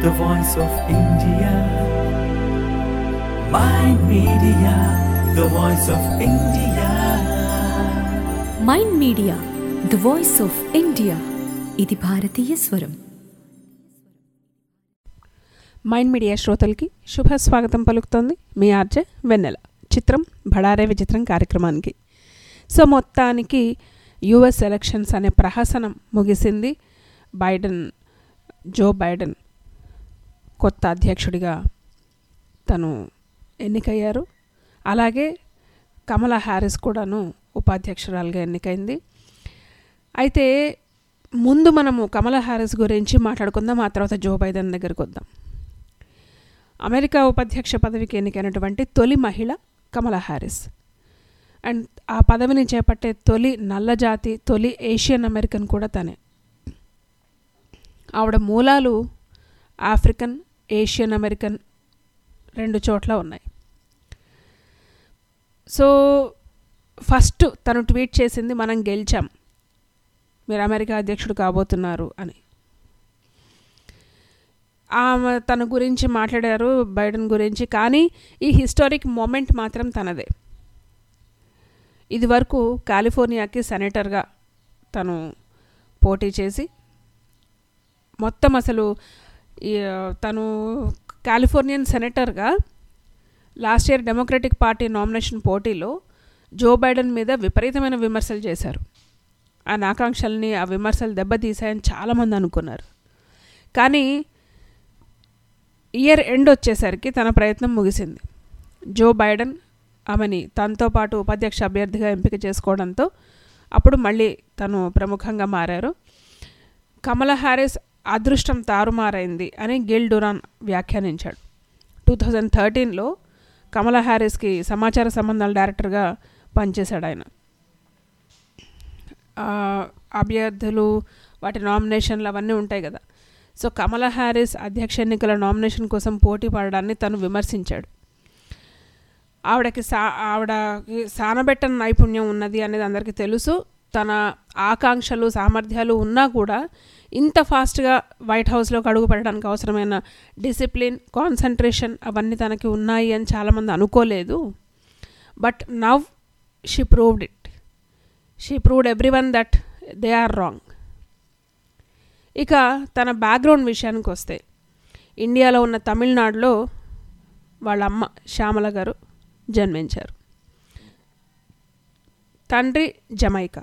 the voice of India. My media, the voice of India. Mind media the voice of India ఇది భారతీయ స్వరం Mind media శ్రోతలకి శుభ స్వాగతం పలుకుతోంది మీ ఆర్జే వెన్నెల చిత్రం బడారే విచిత్రం కార్యక్రమానికి సో మొత్తానికి యుఎస్ ఎలక్షన్స్ అనే ప్రహసనం ముగిసింది బైడెన్ జో బైడెన్ కొత్త అధ్యక్షుడిగా తను ఎన్నికయ్యారు అలాగే కమలా హ్యారిస్ కూడాను ఉపాధ్యక్షురాలుగా ఎన్నికైంది అయితే ముందు మనము కమలా హ్యారిస్ గురించి మాట్లాడుకుందాం ఆ తర్వాత జో బైడెన్ దగ్గరికి వద్దాం అమెరికా ఉపాధ్యక్ష పదవికి ఎన్నికైనటువంటి తొలి మహిళ కమలా హ్యారిస్ అండ్ ఆ పదవిని చేపట్టే తొలి నల్లజాతి తొలి ఏషియన్ అమెరికన్ కూడా తనే ఆవిడ మూలాలు ఆఫ్రికన్ ఏషియన్ అమెరికన్ రెండు చోట్ల ఉన్నాయి సో ఫస్ట్ తను ట్వీట్ చేసింది మనం గెలిచాం మీరు అమెరికా అధ్యక్షుడు కాబోతున్నారు అని ఆమె తన గురించి మాట్లాడారు బైడెన్ గురించి కానీ ఈ హిస్టారిక్ మూమెంట్ మాత్రం తనదే ఇది వరకు కాలిఫోర్నియాకి సెనేటర్గా తను పోటీ చేసి మొత్తం అసలు ఈ, తను కాలిఫోర్నియన్ సెనేటర్గా last year Democratic party nomination పోటీలో జో బైడెన్ మీద విపరీతమైన విమర్శలు చేశారు ఆయన ఆకాంక్షల్ని ఆ విమర్శలు దెబ్బతీసాయని చాలామంది అనుకున్నారు కానీ ఇయర్ ఎండ్ వచ్చేసరికి తన ప్రయత్నం ముగిసింది జో బైడెన్ ఆమెని తనతో పాటు ఉపాధ్యక్ష అభ్యర్థిగా ఎంపిక చేసుకోవడంతో అప్పుడు మళ్ళీ తను ప్రముఖంగా మారారు కమలా హ్యారిస్ అదృష్టం తారుమారైంది అని గిల్ డురాన్ వ్యాఖ్యానించాడు టూ థౌజండ్ థర్టీన్లో కమలా హ్యారిస్కి సమాచార సంబంధాల డైరెక్టర్గా పనిచేశాడు ఆయన ఆ, అభ్యర్థులు వాటి నామినేషన్లు అవన్నీ ఉంటాయి కదా సో కమలా హ్యారిస్ అధ్యక్ష ఎన్నికల నామినేషన్ కోసం పోటీ పడడాన్ని తను విమర్శించాడు ఆవిడకి సా ఆవిడకి సానబెట్టని నైపుణ్యం ఉన్నది అనేది అందరికీ తెలుసు తన ఆకాంక్షలు సామర్థ్యాలు ఉన్నా కూడా ఇంత ఫాస్ట్గా వైట్ హౌస్లోకి అడుగు పెట్టడానికి అవసరమైన డిసిప్లిన్ కాన్సన్ట్రేషన్ అవన్నీ తనకి ఉన్నాయి అని చాలామంది అనుకోలేదు but now she proved it she proved everyone that they are wrong ఇక తన బ్యాక్గ్రౌండ్ విషయానికి వస్తే ఇండియాలో ఉన్న తమిళనాడులో వాళ్ళ అమ్మ శ్యామల గారు జన్మించారు తండ్రి జమైకా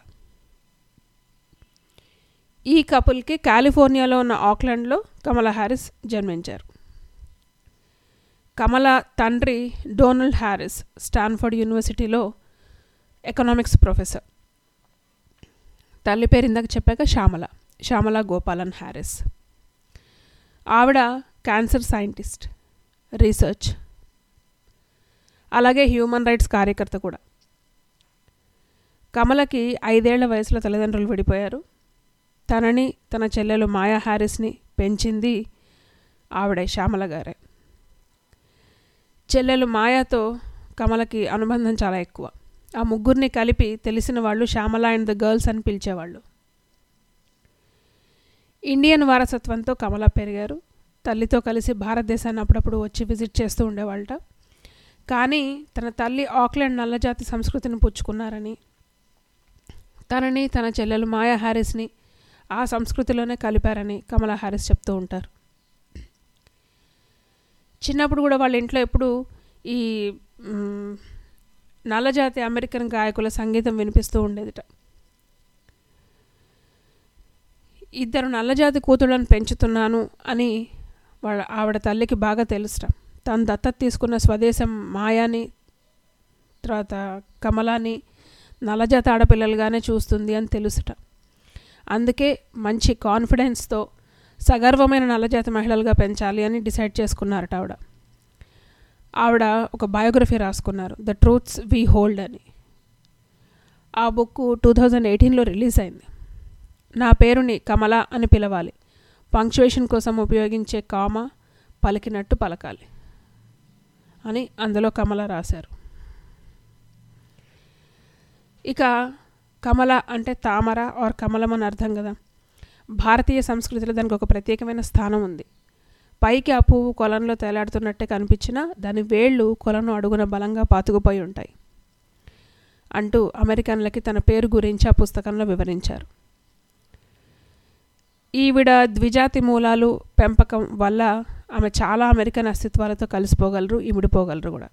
ఈ కపుల్కి కాలిఫోర్నియాలో ఉన్న ఆక్లాండ్లో కమలా హ్యారిస్ జన్మించారు కమల తండ్రి డొనాల్డ్ హ్యారిస్ స్టాన్ఫర్డ్ యూనివర్సిటీలో ఎకనామిక్స్ ప్రొఫెసర్ తల్లి పేరు ఇందాక చెప్పాక శ్యామల శ్యామల గోపాలన్ హ్యారిస్ ఆవిడ క్యాన్సర్ సైంటిస్ట్ రీసెర్చ్ అలాగే హ్యూమన్ రైట్స్ కార్యకర్త కూడా కమలకి ఐదేళ్ల వయసులో తల్లిదండ్రులు విడిపోయారు తనని తన చెల్లెలు మాయా హ్యారిస్ని పెంచింది ఆవిడ శ్యామల గారే చెల్లెలు మాయాతో కమలకి అనుబంధం చాలా ఎక్కువ ఆ ముగ్గురిని కలిపి తెలిసిన వాళ్ళు శ్యామల అండ్ ద గర్ల్స్ అని పిలిచేవాళ్ళు ఇండియన్ వారసత్వంతో కమల పెరిగారు తల్లితో కలిసి భారతదేశాన్ని అప్పుడప్పుడు వచ్చి విజిట్ చేస్తూ ఉండేవాళ్ళట కానీ తన తల్లి ఆక్లాండ్ నల్లజాతి సంస్కృతిని పుచ్చుకున్నారని తనని తన చెల్లెలు మాయా హ్యారిస్ని ఆ సంస్కృతిలోనే కలిపారని కమలా హ్యారిస్ చెప్తూ ఉంటారు చిన్నప్పుడు కూడా వాళ్ళ ఇంట్లో ఎప్పుడు ఈ మ్, నల్లజాతి అమెరికన్ గాయకుల సంగీతం వినిపిస్తూ ఉండేదిట ఇద్దరు నల్లజాతి కూతుళ్ళను పెంచుతున్నాను అని వాళ్ళ ఆవిడ తల్లికి బాగా తెలుసుట తను దత్తత తీసుకున్న స్వదేశం మాయాని తర్వాత కమలాని నల్లజాతి ఆడపిల్లలుగానే చూస్తుంది అని తెలుసుట అందుకే మంచి కాన్ఫిడెన్స్తో సగర్వమైన నల్లజాతి మహిళలుగా పెంచాలి అని డిసైడ్ చేసుకున్నారట ఆవిడ ఆవిడ ఒక బయోగ్రఫీ రాసుకున్నారు ద ట్రూత్స్ వీ హోల్డ్ అని ఆ బుక్ టూ థౌజండ్ ఎయిటీన్లో రిలీజ్ అయింది నా పేరుని కమల అని పిలవాలి పంక్చువేషన్ కోసం ఉపయోగించే కామ పలికినట్టు పలకాలి అని అందులో కమల రాశారు ఇక కమల అంటే తామర ఆర్ కమలం అని అర్థం కదా భారతీయ సంస్కృతిలో దానికి ఒక ప్రత్యేకమైన స్థానం ఉంది పైకి ఆ పువ్వు కొలంలో తేలాడుతున్నట్టే కనిపించినా దాని వేళ్ళు కొలను అడుగున బలంగా పాతుకుపోయి ఉంటాయి అంటూ అమెరికన్లకి తన పేరు గురించి ఆ పుస్తకంలో వివరించారు ఈవిడ ద్విజాతి మూలాలు పెంపకం వల్ల ఆమె చాలా అమెరికన్ అస్తిత్వాలతో కలిసిపోగలరు ఇమిడిపోగలరు కూడా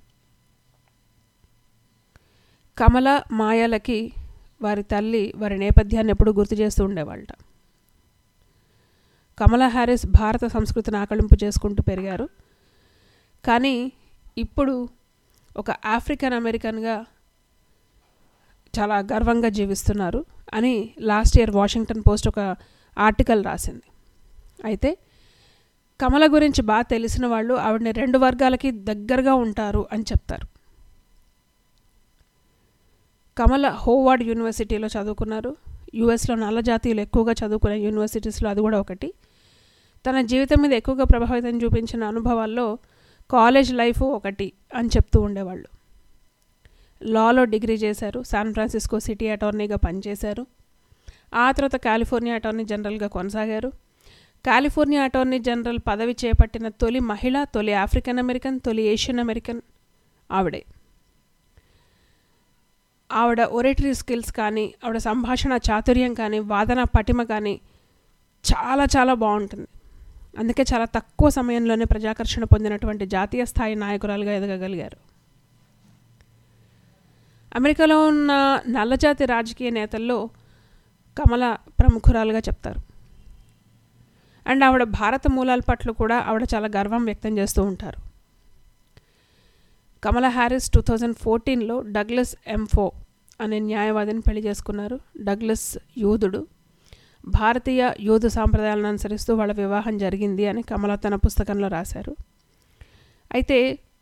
కమల మాయలకి వారి తల్లి వారి నేపథ్యాన్ని ఎప్పుడూ గుర్తు చేస్తూ ఉండేవాళ్ళట కమలా హ్యారిస్ భారత సంస్కృతిని ఆకళింపు చేసుకుంటూ పెరిగారు కానీ ఇప్పుడు ఒక ఆఫ్రికన్ అమెరికన్గా చాలా గర్వంగా జీవిస్తున్నారు అని లాస్ట్ ఇయర్ వాషింగ్టన్ పోస్ట్ ఒక ఆర్టికల్ రాసింది అయితే కమల గురించి బాగా తెలిసిన వాళ్ళు ఆవిడని రెండు వర్గాలకి దగ్గరగా ఉంటారు అని చెప్తారు కమల హోవార్డ్ యూనివర్సిటీలో చదువుకున్నారు యుఎస్లో నల్ల జాతీయులు ఎక్కువగా చదువుకునే యూనివర్సిటీస్లో అది కూడా ఒకటి తన జీవితం మీద ఎక్కువగా ప్రభావితం చూపించిన అనుభవాల్లో కాలేజ్ లైఫ్ ఒకటి అని చెప్తూ ఉండేవాళ్ళు లాలో డిగ్రీ చేశారు శాన్ ఫ్రాన్సిస్కో సిటీ అటార్నీగా పనిచేశారు ఆ తర్వాత కాలిఫోర్నియా అటార్నీ జనరల్గా కొనసాగారు కాలిఫోర్నియా అటార్నీ జనరల్ పదవి చేపట్టిన తొలి మహిళ తొలి ఆఫ్రికన్ అమెరికన్ తొలి ఏషియన్ అమెరికన్ ఆవిడే ఆవిడ ఒరేటరీ స్కిల్స్ కానీ ఆవిడ సంభాషణ చాతుర్యం కానీ వాదన పటిమ కానీ చాలా చాలా బాగుంటుంది అందుకే చాలా తక్కువ సమయంలోనే ప్రజాకర్షణ పొందినటువంటి జాతీయ స్థాయి నాయకురాలుగా ఎదగగలిగారు అమెరికాలో ఉన్న నల్లజాతి రాజకీయ నేతల్లో కమల ప్రముఖురాలుగా చెప్తారు అండ్ ఆవిడ భారత మూలాల పట్ల కూడా ఆవిడ చాలా గర్వం వ్యక్తం చేస్తూ ఉంటారు కమలా హ్యారిస్ టూ థౌజండ్ ఫోర్టీన్లో డగ్లస్ ఎంఫో అనే న్యాయవాదిని పెళ్లి చేసుకున్నారు డగ్లస్ యూదుడు భారతీయ యూదు సాంప్రదాయాలను అనుసరిస్తూ వాళ్ళ వివాహం జరిగింది అని కమల తన పుస్తకంలో రాశారు అయితే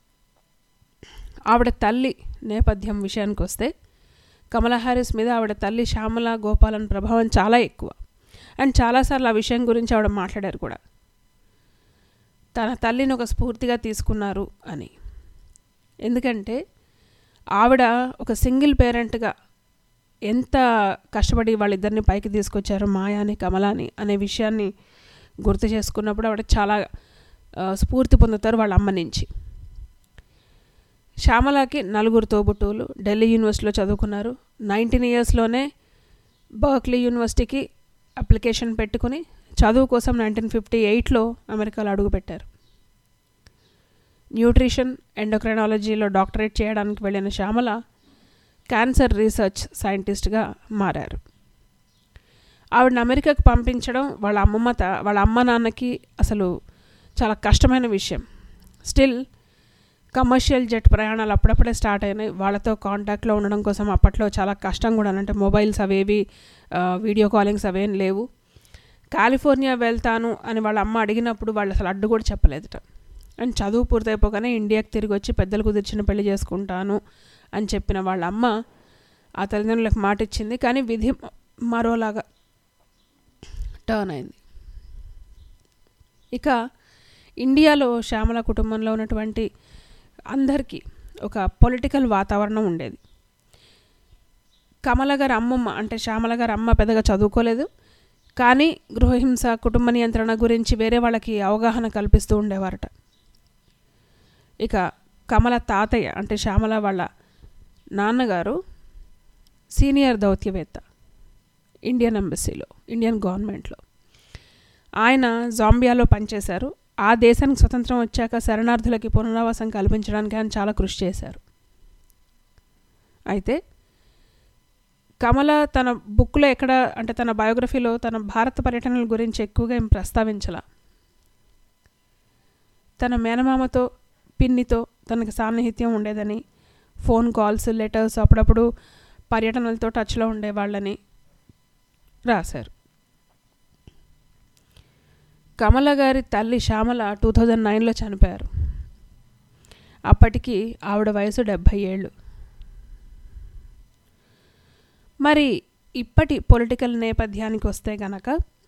ఆవిడ తల్లి నేపథ్యం విషయానికి వస్తే కమలా హ్యారిస్ మీద ఆవిడ తల్లి శ్యామల గోపాలన్ ప్రభావం చాలా ఎక్కువ అండ్ చాలాసార్లు ఆ విషయం గురించి ఆవిడ మాట్లాడారు కూడా తన తల్లిని ఒక స్ఫూర్తిగా తీసుకున్నారు అని ఎందుకంటే ఆవిడ ఒక సింగిల్ పేరెంట్గా ఎంత కష్టపడి వాళ్ళిద్దరిని పైకి తీసుకొచ్చారు మాయాని కమలాని అనే విషయాన్ని గుర్తు చేసుకున్నప్పుడు ఆవిడ చాలా ఆ, స్ఫూర్తి పొందుతారు వాళ్ళ అమ్మ నుంచి శ్యామలకి నలుగురు తోబుట్టువులు ఢిల్లీ యూనివర్సిటీలో చదువుకున్నారు నైన్టీన్ ఇయర్స్లోనే బర్క్లీ యూనివర్సిటీకి అప్లికేషన్ పెట్టుకుని చదువు కోసం నైన్టీన్ ఫిఫ్టీ ఎయిట్లో అమెరికాలో అడుగుపెట్టారు న్యూట్రిషన్ ఎండోక్రైనాలజీలో డాక్టరేట్ చేయడానికి వెళ్ళిన శ్యామల క్యాన్సర్ రీసెర్చ్ సైంటిస్ట్గా మారారు ఆవిడని అమెరికాకు పంపించడం వాళ్ళ అమ్మమ్మ త- వాళ్ళ అమ్మ నాన్నకి అసలు చాలా కష్టమైన విషయం స్టిల్ కమర్షియల్ జెట్ ప్రయాణాలు అప్పుడప్పుడే స్టార్ట్ అయినాయి వాళ్ళతో కాంటాక్ట్లో ఉండడం కోసం అప్పట్లో చాలా కష్టం కూడా అంటే మొబైల్స్ అవేవి ఆ, వీడియో కాలింగ్స్ అవేం లేవు కాలిఫోర్నియా వెళ్తాను అని వాళ్ళ అమ్మ అడిగినప్పుడు వాళ్ళు అసలు అడ్డు కూడా చెప్పలేదట అండ్ చదువు పూర్తయిపోగానే ఇండియాకి తిరిగి వచ్చి పెద్దలు కుదిర్చిన పెళ్లి చేసుకుంటాను అని చెప్పిన వాళ్ళ అమ్మ ఆ తల్లిదండ్రులకు మాట ఇచ్చింది కానీ విధి మరోలాగా టర్న్ అయింది ఇక ఇండియాలో శ్యామల కుటుంబంలో ఉన్నటువంటి అందరికీ ఒక పొలిటికల్ వాతావరణం ఉండేది కమల గారి అమ్మమ్మ అంటే శ్యామల గారి అమ్మ పెద్దగా చదువుకోలేదు కానీ గృహహింస కుటుంబ నియంత్రణ గురించి వేరే వాళ్ళకి అవగాహన కల్పిస్తూ ఉండేవారట ఇక కమల తాతయ్య అంటే శ్యామల వాళ్ళ నాన్నగారు సీనియర్ దౌత్యవేత్త ఇండియన్ ఎంబసీలో ఇండియన్ గవర్నమెంట్లో ఆయన జాంబియాలో పనిచేశారు ఆ దేశానికి స్వతంత్రం వచ్చాక శరణార్థులకి పునరావాసం కల్పించడానికి ఆయన చాలా కృషి చేశారు అయితే కమల తన బుక్లో ఎక్కడ అంటే తన బయోగ్రఫీలో తన భారత పర్యటనల గురించి ఎక్కువగా ఏం ప్రస్తావించాల తన మేనమామతో పిన్నితో తనకి సాన్నిహిత్యం ఉండేదని ఫోన్ కాల్స్ లెటర్స్ అప్పుడప్పుడు పర్యటనలతో టచ్లో ఉండేవాళ్ళని రాశారు కమల గారి తల్లి శ్యామల టూ థౌజండ్ నైన్లో చనిపోయారు అప్పటికి ఆవిడ వయసు డెబ్భై ఏళ్ళు మరి ఇప్పటి పొలిటికల్ నేపథ్యానికి వస్తే గనక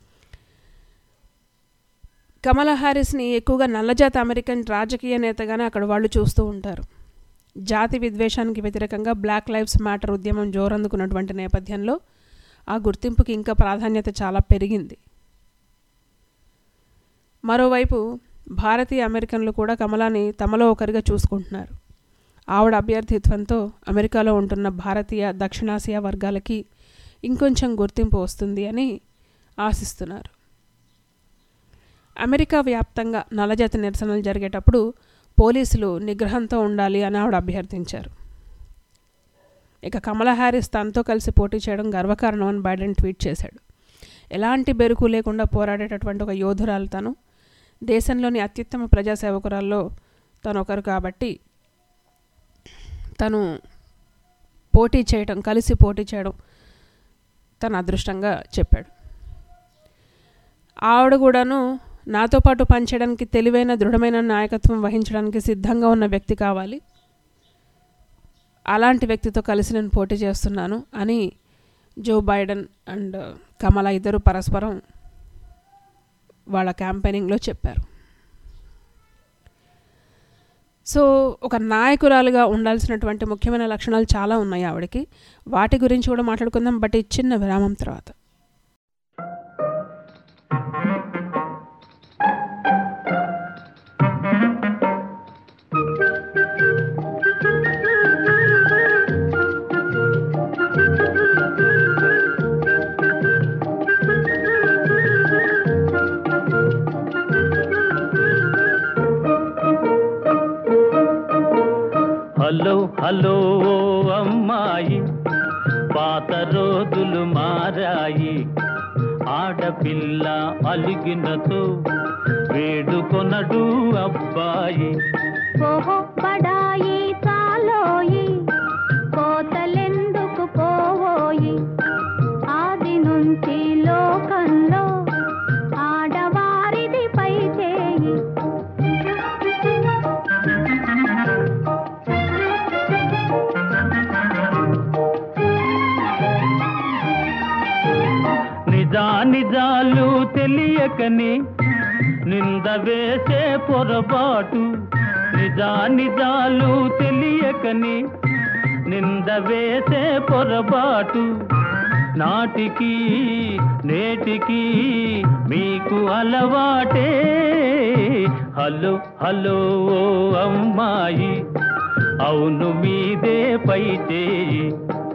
కమలా హ్యారిస్ని ఎక్కువగా నల్లజాతి అమెరికన్ రాజకీయ నేతగానే అక్కడ వాళ్ళు చూస్తూ ఉంటారు జాతి విద్వేషానికి వ్యతిరేకంగా బ్లాక్ లైవ్స్ మ్యాటర్ ఉద్యమం జోరందుకున్నటువంటి నేపథ్యంలో ఆ గుర్తింపుకి ఇంకా ప్రాధాన్యత చాలా పెరిగింది మరోవైపు భారతీయ అమెరికన్లు కూడా కమలాని తమలో ఒకరిగా చూసుకుంటున్నారు ఆవిడ అభ్యర్థిత్వంతో అమెరికాలో ఉంటున్న భారతీయ దక్షిణాసియా వర్గాలకి ఇంకొంచెం గుర్తింపు వస్తుంది అని ఆశిస్తున్నారు అమెరికా వ్యాప్తంగా నల్లజాతి నిరసనలు జరిగేటప్పుడు పోలీసులు నిగ్రహంతో ఉండాలి అని ఆవిడ అభ్యర్థించారు ఇక కమలా హ్యారిస్ తనతో కలిసి పోటీ చేయడం గర్వకారణం అని బైడెన్ ట్వీట్ చేశాడు ఎలాంటి బెరుకు లేకుండా పోరాడేటటువంటి ఒక యోధురాలు తను దేశంలోని అత్యుత్తమ ప్రజాసేవకురాల్లో తను ఒకరు కాబట్టి తను పోటీ చేయడం కలిసి పోటీ చేయడం తన అదృష్టంగా చెప్పాడు ఆవిడ కూడాను నాతో పాటు పనిచేయడానికి తెలివైన దృఢమైన నాయకత్వం వహించడానికి సిద్ధంగా ఉన్న వ్యక్తి కావాలి అలాంటి వ్యక్తితో కలిసి నేను పోటీ చేస్తున్నాను అని జో బైడెన్ అండ్ కమలా ఇద్దరు పరస్పరం వాళ్ళ క్యాంపెయినింగ్లో చెప్పారు సో ఒక నాయకురాలుగా ఉండాల్సినటువంటి ముఖ్యమైన లక్షణాలు చాలా ఉన్నాయి ఆవిడకి వాటి గురించి కూడా మాట్లాడుకుందాం బట్ ఈ చిన్న విరామం తర్వాత హలో హలో ఓ అమ్మాయి పాత రోజులు మారాయి ఆడపిల్ల అలిగినతో వేడుకొనడు అబ్బాయి ఓహో పడాయి చాలోయి కోతలెందుకు పోవోయి ఆది నుంచి లోకంలో ఆడవారిది పై చేయి నిజా నిజాలు తెలియకని నింద వేసే పొరపాటు నిజా నిజాలు తెలియకని నింద వేసే పొరపాటు నాటికి నేటికి మీకు అలవాటే హలో హలో ఓ అమ్మాయి అవును మీదే పై చేయి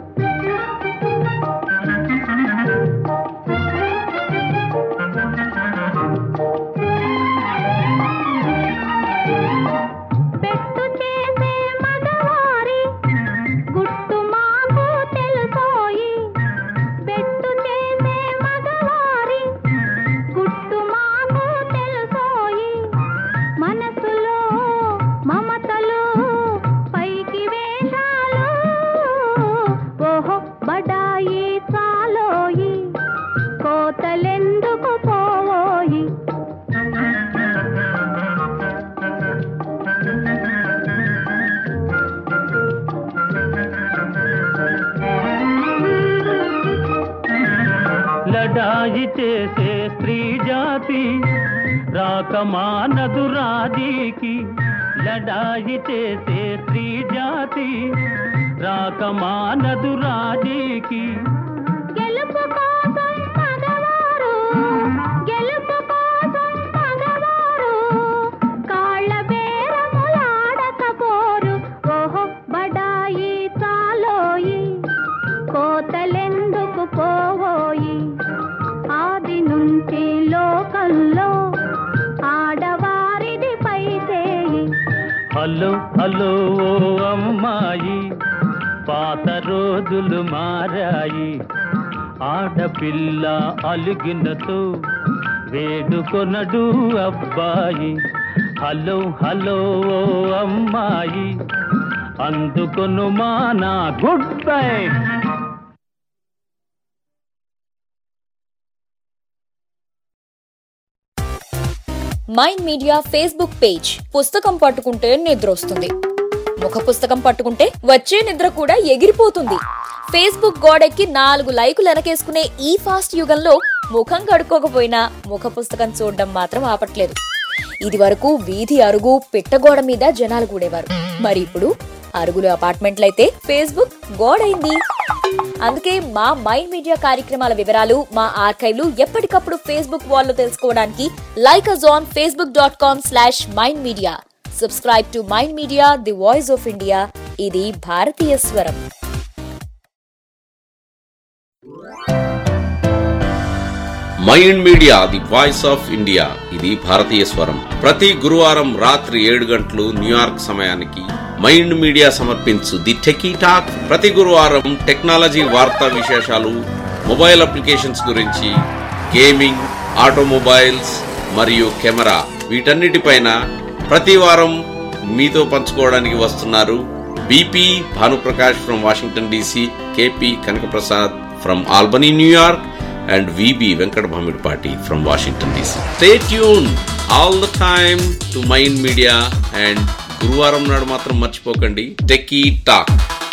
పెట్టు చేసే మగవారి గుట్టు మాకు తెలుసోయి పెట్టు చేసే మగవారి గుట్టు మాకు తెలుసోయి మనసులో మమతలు పైకి వేషాలు ఓహో బడాయి చాలోయి కోతలెందుకు పోవోయి లడాయి చేసే స్త్రీ జాతి రాకమానదు రాజీకి లడాయి చేసే స్త్రీ జాతి రాకమానదు రాజీకి గెలుపు కోసం మగవారు గెలుపు కోసం మగవారు కాళ్ళ బేరములాడకపోరు ఓహో బడాయి చాలోయి కోతలెందుకు పోవోయి ఆది నుంచి లోకంలో ఆడవారిది పై చేయి హలో హలో ఓ అమ్మాయి పాత రోజులు మారాయి ఆడపిల్ల అలిగినతో వేడుకొనడు అబ్బాయి హలో హలో ఓ అమ్మాయి అందుకొను మా నా goodbye Mind Media Facebook page పుస్తకం పట్టుకుంటే నిద్ర వస్తుంది ముఖ పుస్తకం పట్టుకుంటే వచ్చే నిద్ర కూడా ఎగిరిపోతుంది ఫేస్బుక్ గోడెక్కి నాలుగు లైకులు వెనకేసుకునే ఈ ఫాస్ట్ యుగంలో ముఖం కడుక్కోకపోయినా ముఖ పుస్తకం చూడడం మాత్రం ఆపట్లేదు ఇది వరకు వీధి అరుగు పిట్టగోడ మీద జనాలు కూడేవారు మరి ఇప్పుడు అరుగులు అపార్ట్మెంట్లయితే ఫేస్బుక్ గోడైంది అందుకే మా మైండ్ మీడియా కార్యక్రమాల వివరాలు మా ఆర్కైవ్లు ఎప్పటికప్పుడు ఫేస్బుక్ వాల్లో తెలుసుకోవడానికి like us on Facebook dot com slash Mind Media subscribe to mind media the voice of India ఇది భారతీయ స్వరం Mind media the voice of India ఇది భారతీయ స్వరం ప్రతి గురువారం రాత్రి ఏడు గంటలు న్యూయార్క్ సమయానికి మైండ్ మీడియా సమర్పించు ది టెకీ టాక్ ప్రతి గురువారం టెక్నాలజీ వార్తా విశేషాలు మొబైల్ అప్లికేషన్స్ గురించి గేమింగ్ ఆటోమొబైల్స్ మరియు కెమెరా వీటన్నిటిపైన ప్రతి వారం మీతో పంచుకోవడానికి వస్తున్నారు BP Bhanuprakash from Washington DC KP Kanakaprasad from Albany New York and VB Venkat Bhamidpati from Washington DC. Stay tuned all the time to Mind Media and గురువారం నాడు మాత్రం మర్చిపోకండి టెకీ టాక్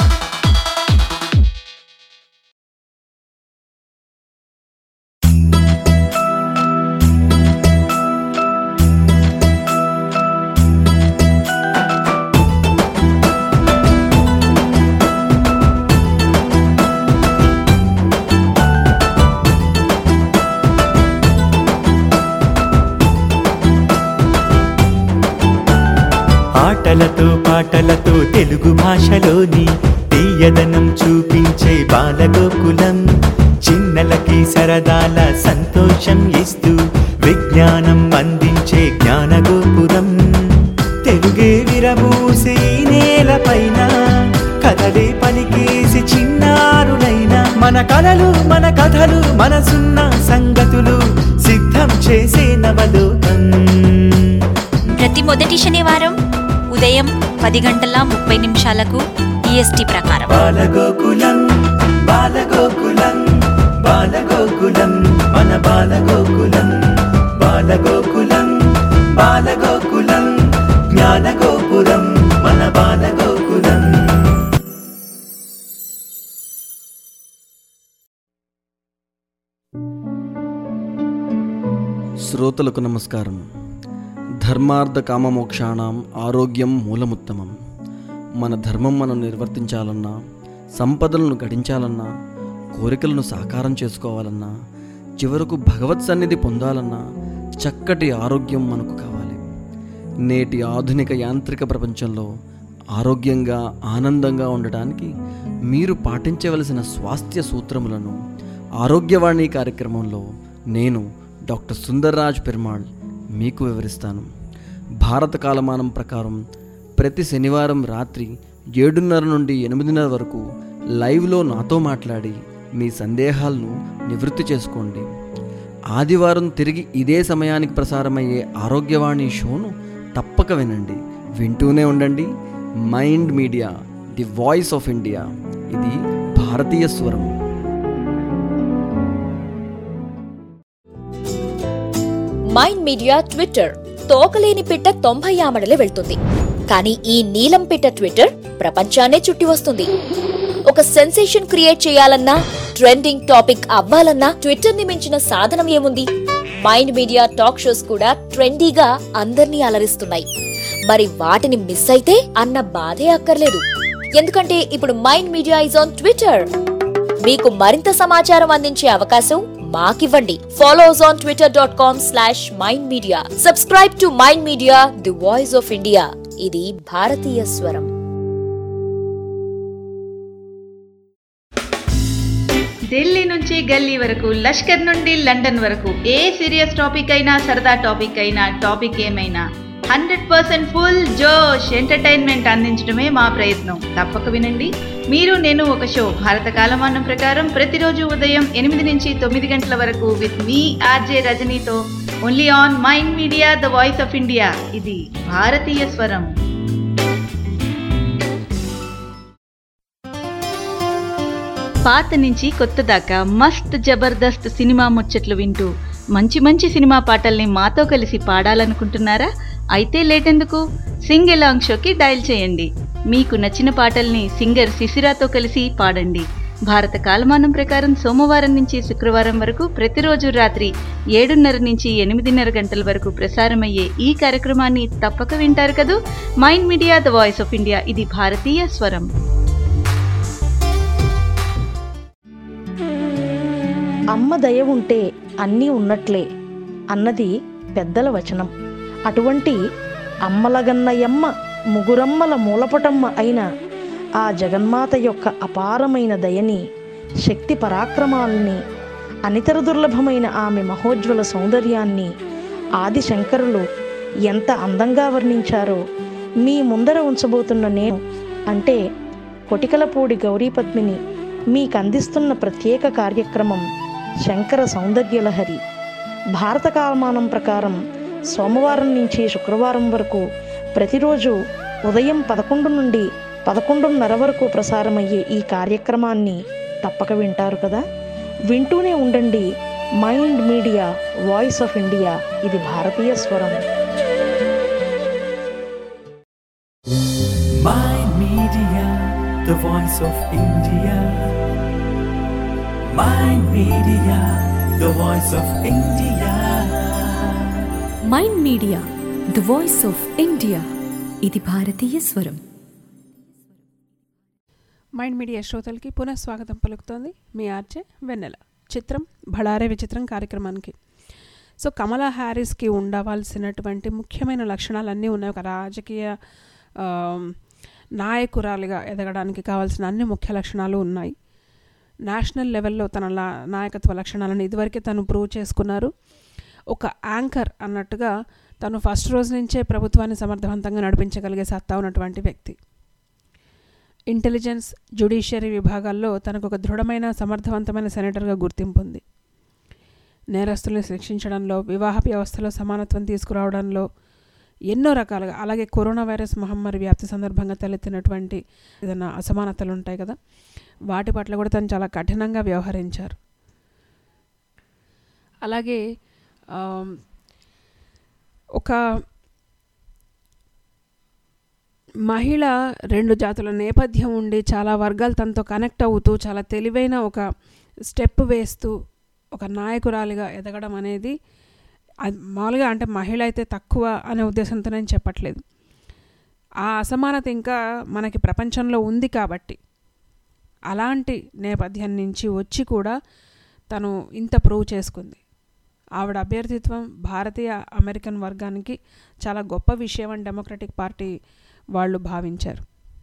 ఆటలతో పాటలతో తెలుగు భాషలోని తీయదనం చూపించే బాలగోకులం చిన్నలకి సరదాల సంతోషం ఇస్తూ విజ్ఞానం అందించే జ్ఞానగోపురం తెలుగే విరమూసి ఈ నేలపైన కథలే పలికేసి చిన్నారులైన మన కలలు మన కథలు మనసున్న సంగతులు సిద్ధం చేసే నవలోకం ప్రతి మొదటి శనివారం ఉదయం పది గంటల ముప్పై నిమిషాలకు ఈఎస్టీ ప్రకారం బాలగోకులం బాలగోకులం బాలగోకులం మన బాలగోకులం బాలగోకులం బాలగోకులం జ్ఞానగోపురం మన బాలగోకులం శ్రోతలకు నమస్కారం ధర్మార్థ కామమోక్షాణం ఆరోగ్యం మూలముత్తమం మన ధర్మం మనం నిర్వర్తించాలన్నా సంపదలను గడించాలన్నా కోరికలను సాకారం చేసుకోవాలన్నా చివరకు భగవత్ సన్నిధి పొందాలన్నా చక్కటి ఆరోగ్యం మనకు కావాలి నేటి ఆధునిక యాంత్రిక ప్రపంచంలో ఆరోగ్యంగా ఆనందంగా ఉండటానికి మీరు పాటించవలసిన స్వాస్థ్య సూత్రములను ఆరోగ్యవాణి కార్యక్రమంలో నేను డాక్టర్ సుందర్రాజ్ పెరుమాళ్ మీకు వివరిస్తాను భారత కాలమానం ప్రకారం ప్రతి శనివారం రాత్రి ఏడున్నర నుండి ఎనిమిదిన్నర వరకు లైవ్లో నాతో మాట్లాడి మీ సందేహాలను నివృత్తి చేసుకోండి ఆదివారం తిరిగి ఇదే సమయానికి ప్రసారమయ్యే ఆరోగ్యవాణి షోను తప్పక వినండి వింటూనే ఉండండి Mind media the voice of India ఇది భారతీయ స్వరం మైండ్ మీడియా ట్విట్టర్ తోకలేని పిట్ట తొంభై ఆమడలే వెళ్తుంది కానీ ఈ నీలం పిట్ట ట్విట్టర్ ప్రపంచాన్నే చుట్టి వస్తుంది ఒక సెన్సేషన్ క్రియేట్ చేయాలన్నా ట్రెండింగ్ టాపిక్ అవ్వాలన్నా ట్విట్టర్ ని మించిన సాధనం ఏముంది మైండ్ మీడియా టాక్ షోస్ కూడా ట్రెండీగా అందర్నీ అలరిస్తున్నాయి మరి వాటిని మిస్ అయితే అన్న బాధే అక్కర్లేదు ఎందుకంటే ఇప్పుడు Mind Media is on Twitter మీకు మరింత సమాచారం అందించే అవకాశం మాకివ్వండి follow us on Twitter dot com slash Mind Media subscribe to mind media the voice of India ఇది భారతీయ స్వరం ఢిల్లీ నుంచి గల్లీ వరకు లష్కర్ నుండి లండన్ వరకు ఏ సీరియస్ టాపిక్ అయినా సరదా టాపిక్ అయినా టాపిక్ ఏమైనా హండ్రెడ్ పర్సెంట్ ఫుల్ జోష్ ఎంటర్టైన్మెంట్ అందించడమే మా ప్రయత్నం తప్పక వినండి మీరు నేను ఒక షో భారత కాలమానం ప్రకారం ప్రతిరోజు ఉదయం ఎనిమిది నుంచి తొమ్మిది గంటల వరకు విత్ మీ ఆర్జే రజనీతో only on Mind media the voice of India ఇది భారతీయ స్వరం పాత నుంచి కొత్త దాకా మస్త్ జబర్దస్త్ సినిమా ముచ్చట్లు వింటూ మంచి మంచి సినిమా పాటల్ని మాతో కలిసి పాడాలనుకుంటున్నారా అయితే లేటెందుకు సింగ్ ఎలాంగ్ షోకి డయల్ చేయండి మీకు నచ్చిన పాటల్ని సింగర్ శిశిరాతో కలిసి పాడండి భారత కాలమానం ప్రకారం సోమవారం నుంచి శుక్రవారం వరకు ప్రతిరోజు రాత్రి ఏడున్నర నుంచి ఎనిమిదిన్నర గంటల వరకు ప్రసారమయ్యే ఈ కార్యక్రమాన్ని తప్పక వింటారు కదూ Mind media the voice of India ఇది భారతీయ స్వరం అమ్మ దయ ఉంటే అన్నీ ఉన్నట్లే అన్నది పెద్దల వచనం అటువంటి అమ్మలగన్నయమ్మ ముగురమ్మల మూలపటమ్మ అయిన ఆ జగన్మాత యొక్క అపారమైన దయని శక్తి పరాక్రమాల్ని అనితర దుర్లభమైన ఆమె మహోజ్వల సౌందర్యాన్ని ఆది శంకరులు ఎంత అందంగా వర్ణించారో మీ ముందర ఉంచబోతున్న నేను అంటే కొటికలపూడి గౌరీపద్మిని మీకు అందిస్తున్న ప్రత్యేక కార్యక్రమం శంకర సౌందర్యలహరి భారత కాలమానం ప్రకారం సోమవారం నుంచి శుక్రవారం వరకు ప్రతిరోజు ఉదయం పదకొండు నుండి పదకొండున్నర వరకు ప్రసారమయ్యే ఈ కార్యక్రమాన్ని తప్పక వింటారు కదా వింటూనే ఉండండి Mind Media voice of India ఇది భారతీయ స్వరం Mind Media, the voice of India. Mind Media, the voice of India. Mind media the voice of India ఇది భారతీయ స్వరం మైండ్ మీడియా శ్రోతలకి పునః స్వాగతం పలుకుతోంది మీ ఆర్జే వెన్నెల చిత్రం భళారే విచిత్రం కార్యక్రమానికి సో కమలా హ్యారిస్కి ఉండవలసినటువంటి ముఖ్యమైన లక్షణాలన్నీ ఉన్నాయి ఒక రాజకీయ ఆ, నాయకురాలిగా ఎదగడానికి కావాల్సిన అన్ని ముఖ్య లక్షణాలు ఉన్నాయి నేషనల్ లెవెల్లో తన లా నాయకత్వ లక్షణాలను ఇదివరకే తను ప్రూవ్ చేసుకున్నారు ఒక యాంకర్ అన్నట్టుగా తను ఫస్ట్ రోజు నుంచే ప్రభుత్వాన్ని సమర్థవంతంగా నడిపించగలిగే సత్తా ఉన్నటువంటి వ్యక్తి ఇంటెలిజెన్స్ జ్యుడిషియరీ విభాగాల్లో తనకు ఒక దృఢమైన సమర్థవంతమైన సెనేటర్గా గుర్తింపు ఉంది నేరస్తుల్ని శిక్షించడంలో వివాహ వ్యవస్థలో సమానత్వం తీసుకురావడంలో ఎన్నో రకాలుగా అలాగే కరోనా వైరస్ మహమ్మారి వ్యాప్తి సందర్భంగా తలెత్తినటువంటి ఏదైనా అసమానతలు ఉంటాయి కదా వాటి పట్ల కూడా తను చాలా కఠినంగా వ్యవహరించారు అలాగే ఆమ్, ఒక మహిళ రెండు జాతుల నేపథ్యం ఉండి చాలా వర్గాలు తనతో కనెక్ట్ అవుతూ చాలా తెలివైన ఒక స్టెప్ వేస్తూ ఒక నాయకురాలిగా ఎదగడం అనేది అది మామూలుగా అంటే మహిళ అయితే తక్కువ అనే ఉద్దేశంతో నేను చెప్పట్లేదు ఆ అసమానత ఇంకా మనకి ప్రపంచంలో ఉంది కాబట్టి అలాంటి నేపథ్యం నుంచి వచ్చి కూడా తను ఇంత ప్రూవ్ చేసుకుంది ఆవిడ అభ్యర్థిత్వం భారతీయ అమెరికన్ వర్గానికి చాలా గొప్ప విషయం అని డెమోక్రటిక్ పార్టీ వాళ్ళు భావించారు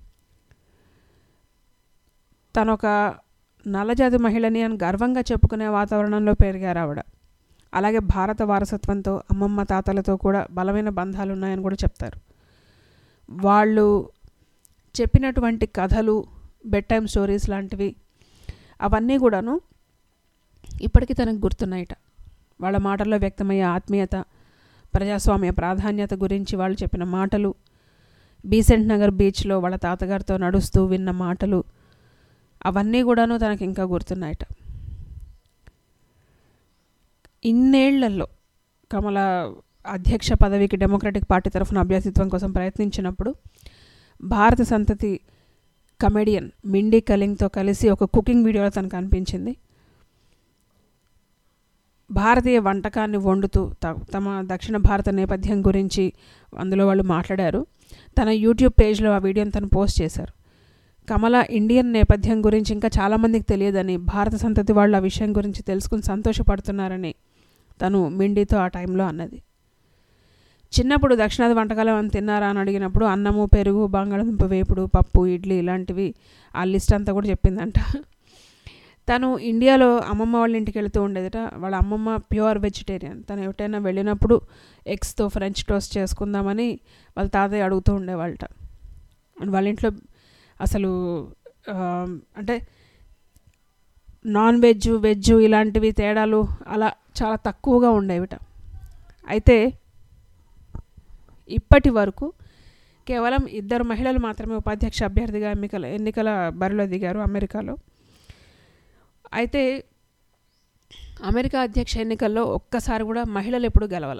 తను ఒక నల్లజాతి మహిళని అని గర్వంగా చెప్పుకునే వాతావరణంలో పెరిగారు ఆవిడ అలాగే భారత వారసత్వంతో అమ్మమ్మ తాతలతో కూడా బలమైన బంధాలు ఉన్నాయని కూడా చెప్తారు వాళ్ళు చెప్పినటువంటి కథలు బెడ్ టైమ్ స్టోరీస్ లాంటివి అవన్నీ కూడాను ఇప్పటికీ తనకు గుర్తున్నాయిట వాళ్ళ మాటల్లో వ్యక్తమయ్యే ఆత్మీయత ప్రజాస్వామ్య ప్రాధాన్యత గురించి వాళ్ళు చెప్పిన మాటలు బీసెంట్ నగర్ బీచ్లో వాళ్ళ తాతగారితో నడుస్తూ విన్న మాటలు అవన్నీ కూడాను తనకి ఇంకా గుర్తున్నాయట ఇన్నేళ్లలో కమల అధ్యక్ష పదవికి డెమోక్రటిక్ పార్టీ తరఫున అభ్యర్థిత్వం కోసం ప్రయత్నించినప్పుడు భారత సంతతి కమెడియన్ మిండి కలింగ్తో కలిసి ఒక కుకింగ్ వీడియోలో తనకు అనిపించింది భారతీయ వంటకాన్ని వండుతూ త- తమ దక్షిణ భారత నేపథ్యం గురించి అందులో వాళ్ళు మాట్లాడారు తన యూట్యూబ్ పేజ్లో ఆ వీడియోని తను పోస్ట్ చేశారు కమల ఇండియన్ నేపథ్యం గురించి ఇంకా చాలామందికి తెలియదని భారత సంతతి వాళ్ళు ఆ విషయం గురించి తెలుసుకుని సంతోషపడుతున్నారని తను మిండితో ఆ టైంలో అన్నది చిన్నప్పుడు దక్షిణాది వంటకాలు ఏమైనా తిన్నారా అని అడిగినప్పుడు అన్నము పెరుగు బంగాళదుంప వేపుడు పప్పు ఇడ్లీ ఇలాంటివి ఆ లిస్ట్ అంతా కూడా చెప్పిందంట తను ఇండియాలో అమ్మమ్మ వాళ్ళ ఇంటికి వెళుతూ ఉండేదట వాళ్ళ అమ్మమ్మ ప్యూర్ వెజిటేరియన్ తను ఎటైనా వెళ్ళినప్పుడు ఎగ్స్తో ఫ్రెంచ్ టోస్ట్ చేసుకుందామని వాళ్ళ తాతయ్య అడుగుతూ ఉండేవాళ్ళట వాళ్ళ ఇంట్లో అసలు ఆ, అంటే నాన్ వెజ్ వెజ్ ఇలాంటివి తేడాలు అలా చాలా తక్కువగా ఉండేవిట అయితే ఇప్పటి వరకు కేవలం ఇద్దరు మహిళలు మాత్రమే ఉపాధ్యక్ష అభ్యర్థిగా ఎన్నికల ఎన్నికల బరిలో దిగారు అమెరికాలో అయితే అమెరికా అధ్యక్ష ఎన్నికల్లో ఒక్కసారి కూడా మహిళలు ఎప్పుడు గెలవాల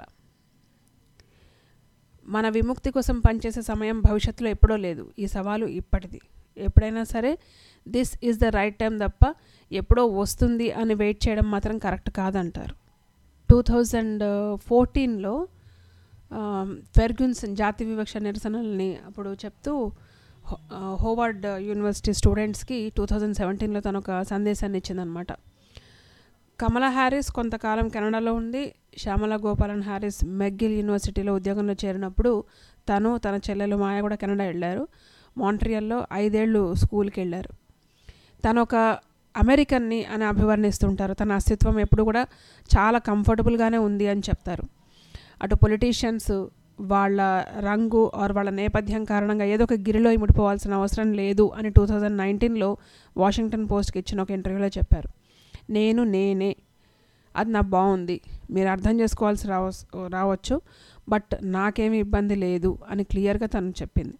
మన విముక్తి కోసం పనిచేసే సమయం భవిష్యత్తులో ఎప్పుడో లేదు ఈ సవాలు ఇప్పటిది ఎప్పుడైనా సరే this is the right time తప్ప ఎప్పుడో వస్తుంది అని వెయిట్ చేయడం మాత్రం కరెక్ట్ కాదంటారు టూ థౌజండ్ ఫోర్టీన్లో ఫెర్గ్యున్సన్ జాతి వివక్ష నిరసనల్ని అప్పుడు చెప్తూ హో- ఆ, హోవార్డ్ యూనివర్సిటీ స్టూడెంట్స్కి టూ థౌజండ్ సెవెంటీన్లో తను ఒక సందేశాన్ని ఇచ్చిందనమాట కమలా హ్యారిస్ కొంతకాలం కెనడాలో ఉండి శ్యామల గోపాలన్ హ్యారిస్ మెగ్గిల్ యూనివర్సిటీలో ఉద్యోగంలో చేరినప్పుడు తను తన చెల్లెలు మాయ కూడా కెనడా వెళ్ళారు మాంట్రియల్లో ఐదేళ్ళు స్కూల్కి వెళ్ళారు తను ఒక అమెరికన్ని అని అభివర్ణిస్తుంటారు తన అస్తిత్వం ఎప్పుడు కూడా చాలా కంఫర్టబుల్గానే ఉంది అని చెప్తారు అటు పొలిటీషియన్స్ వాళ్ళ రంగు ఆర్ వాళ్ళ నేపథ్యం కారణంగా ఏదో ఒక గిరిలో ఇముడిపోవాల్సిన అవసరం లేదు అని టూ థౌజండ్ నైన్టీన్లో వాషింగ్టన్ పోస్ట్కి ఇచ్చిన ఒక ఇంటర్వ్యూలో చెప్పారు నేను నేనే అది నాకు బాగుంది మీరు అర్థం చేసుకోవాల్సి రావ రావచ్చు బట్ నాకేమీ ఇబ్బంది లేదు అని క్లియర్గా తను చెప్పింది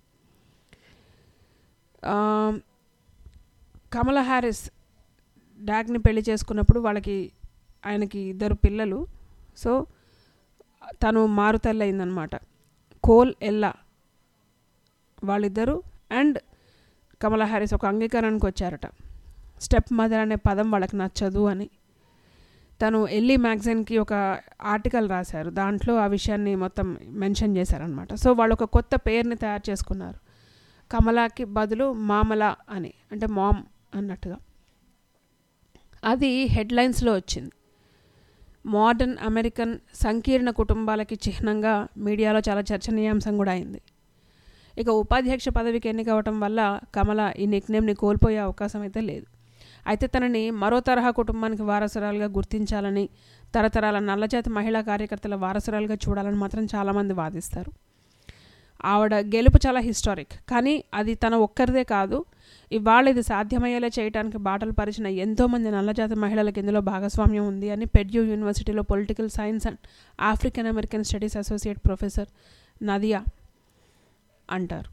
ఆ, కమలా హ్యారిస్ డాగ్ని పెళ్లి చేసుకున్నప్పుడు వాళ్ళకి ఆయనకి ఇద్దరు పిల్లలు సో తను మారుతల్లి అయిందనమాట కోల్ ఎల్లా వాళ్ళిద్దరూ అండ్ కమలా హ్యారిస్ ఒక అంగీకారానికి వచ్చారట స్టెప్ మదర్ అనే పదం వాళ్ళకి నచ్చదు అని తను ఎల్లి మ్యాగజైన్కి ఒక ఆర్టికల్ రాశారు దాంట్లో ఆ విషయాన్ని మొత్తం మెన్షన్ చేశారనమాట సో వాళ్ళు ఒక కొత్త పేరుని తయారు చేసుకున్నారు కమలాకి బదులు మామల అని అంటే మామ్ అన్నట్టుగా అది హెడ్లైన్స్లో వచ్చింది మోడర్న్ అమెరికన్ సంకీర్ణ కుటుంబాలకి చిహ్నంగా మీడియాలో చాలా చర్చనీయాంశం కూడా అయింది ఇక ఉపాధ్యక్ష పదవికి ఎన్నికవటం వల్ల కమల ఈ నిక్నేమ్ని కోల్పోయే అవకాశం అయితే లేదు అయితే తనని మరో తరహా కుటుంబానికి వారసురాలుగా గుర్తించాలని తరతరాల నల్లజాతి మహిళా కార్యకర్తల వారసురాలుగా చూడాలని మాత్రం చాలామంది వాదిస్తారు ఆవిడ గెలుపు చాలా హిస్టారిక్ కానీ అది తన ఒక్కరిదే కాదు ఇవాళ ఇది సాధ్యమయ్యేలా చేయడానికి బాటలు పరిచిన ఎంతోమంది నల్లజాతి మహిళలకు ఇందులో భాగస్వామ్యం ఉంది అని పెడ్యూ యూనివర్సిటీలో political science and African American studies associate professor Nadia అంటారు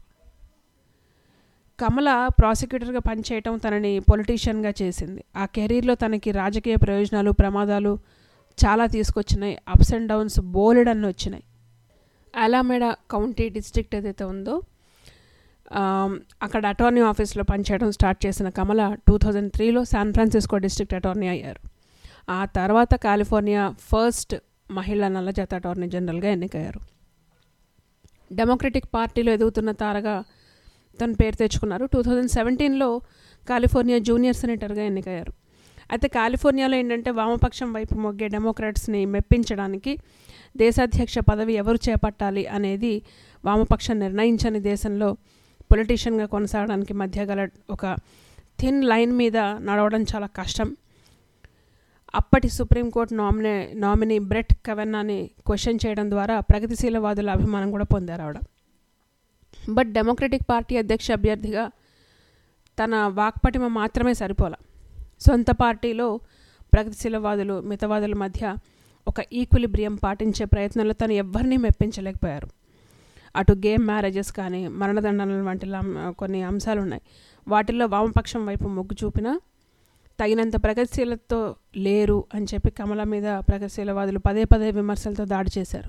కమల ప్రాసిక్యూటర్గా పనిచేయటం తనని పొలిటీషియన్గా చేసింది ఆ కెరీర్లో తనకి రాజకీయ ప్రయోజనాలు ప్రమాదాలు చాలా తీసుకొచ్చినాయి అప్స్ అండ్ డౌన్స్ బోలెడన్ని వచ్చినాయి అలామెడా కౌంటీ డిస్ట్రిక్ట్ ఏదైతే ఉందో ఆమ్, అక్కడ అటార్నీ ఆఫీస్లో పనిచేయడం స్టార్ట్ చేసిన కమల టూ థౌజండ్ త్రీలో శాన్ ఫ్రాన్సిస్కో డిస్ట్రిక్ట్ అటార్నీ అయ్యారు ఆ తర్వాత కాలిఫోర్నియా ఫస్ట్ మహిళా నల్లజాత అటార్నీ జనరల్గా ఎన్నికయ్యారు డెమోక్రటిక్ పార్టీలో ఎదుగుతున్న తారగా తన పేరు తెచ్చుకున్నారు టూ థౌజండ్ సెవెంటీన్లో కాలిఫోర్నియా జూనియర్ సెనేటర్గా ఎన్నికయ్యారు అయితే కాలిఫోర్నియాలో ఏంటంటే వామపక్షం వైపు మొగ్గే డెమోక్రాట్స్ని మెప్పించడానికి దేశాధ్యక్ష పదవి ఎవరు చేపట్టాలి అనేది వామపక్షం నిర్ణయించని దేశంలో పొలిటీషియన్గా కొనసాగడానికి మధ్య గల ఒక థిన్ లైన్ మీద నడవడం చాలా కష్టం అప్పటి సుప్రీంకోర్టు నామినే నామినీ బ్రెట్ కవెన్నాని క్వశ్చన్ చేయడం ద్వారా ప్రగతిశీలవాదుల అభిమానం కూడా పొందారు ఆవిడ బట్ డెమోక్రటిక్ పార్టీ అధ్యక్ష అభ్యర్థిగా తన వాక్పటిమ మాత్రమే సరిపోల సొంత పార్టీలో ప్రగతిశీలవాదులు మితవాదుల మధ్య ఒక ఈక్విలిబ్రియం పాటించే ప్రయత్నంలో తను ఎవ్వరినీ మెప్పించలేకపోయారు అటు గేమ్ మ్యారేజెస్ కానీ మరణదండనలు వంటి లం- కొన్ని అంశాలు ఉన్నాయి వాటిల్లో వామపక్షం వైపు మొగ్గు చూపినా తగినంత ప్రగతిశీలతో లేరు అని చెప్పి కమల మీద ప్రగతిశీలవాదులు పదే పదే విమర్శలతో దాడి చేశారు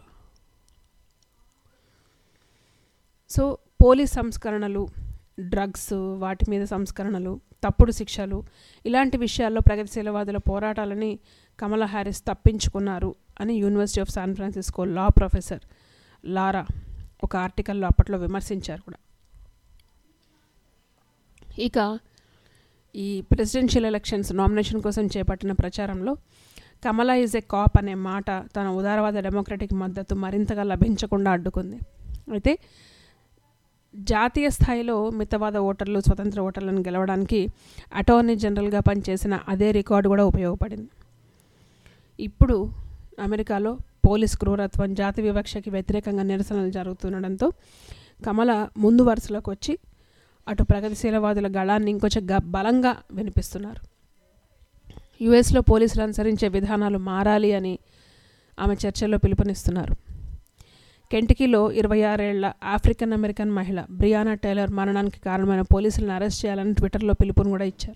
సో పోలీస్ సంస్కరణలు డ్రగ్స్ వాటి మీద సంస్కరణలు తప్పుడు శిక్షలు ఇలాంటి విషయాల్లో ప్రగతిశీలవాదుల పోరాటాలని కమలా హ్యారిస్ తప్పించుకున్నారు అని university of San Francisco law professor Laura ఒక ఆర్టికల్లో అప్పట్లో విమర్శించారు కూడా ఇక ఈ ప్రెసిడెన్షియల్ ఎలక్షన్స్ నామినేషన్ కోసం చేపట్టిన ప్రచారంలో కమలా ఈజ్ ఏ కాప్ అనే మాట తన ఉదారవాద డెమోక్రటిక్ మద్దతు మరింతగా లభించకుండా అడ్డుకుంది అయితే జాతీయ స్థాయిలో మితవాద ఓటర్లు స్వతంత్ర ఓటర్లను గెలవడానికి అటార్నీ జనరల్గా పనిచేసిన అదే రికార్డు కూడా ఉపయోగపడింది ఇప్పుడు అమెరికాలో పోలీస్ క్రూరత్వం జాతి వివక్షకి వ్యతిరేకంగా నిరసనలు జరుగుతుండడంతో కమల ముందు వరుసలోకి వచ్చి అటు ప్రగతిశీలవాదుల గళాన్ని ఇంకొంచెం గ బలంగా వినిపిస్తున్నారు యుఎస్లో పోలీసులు అనుసరించే విధానాలు మారాలి అని ఆమె చర్చల్లో పిలుపునిస్తున్నారు కెంటకీలో ఇరవై ఆరేళ్ల ఆఫ్రికన్ అమెరికన్ మహిళ బ్రియానా టైలర్ మరణానికి కారణమైన పోలీసులను అరెస్ట్ చేయాలని ట్విట్టర్లో పిలుపుని కూడా ఇచ్చారు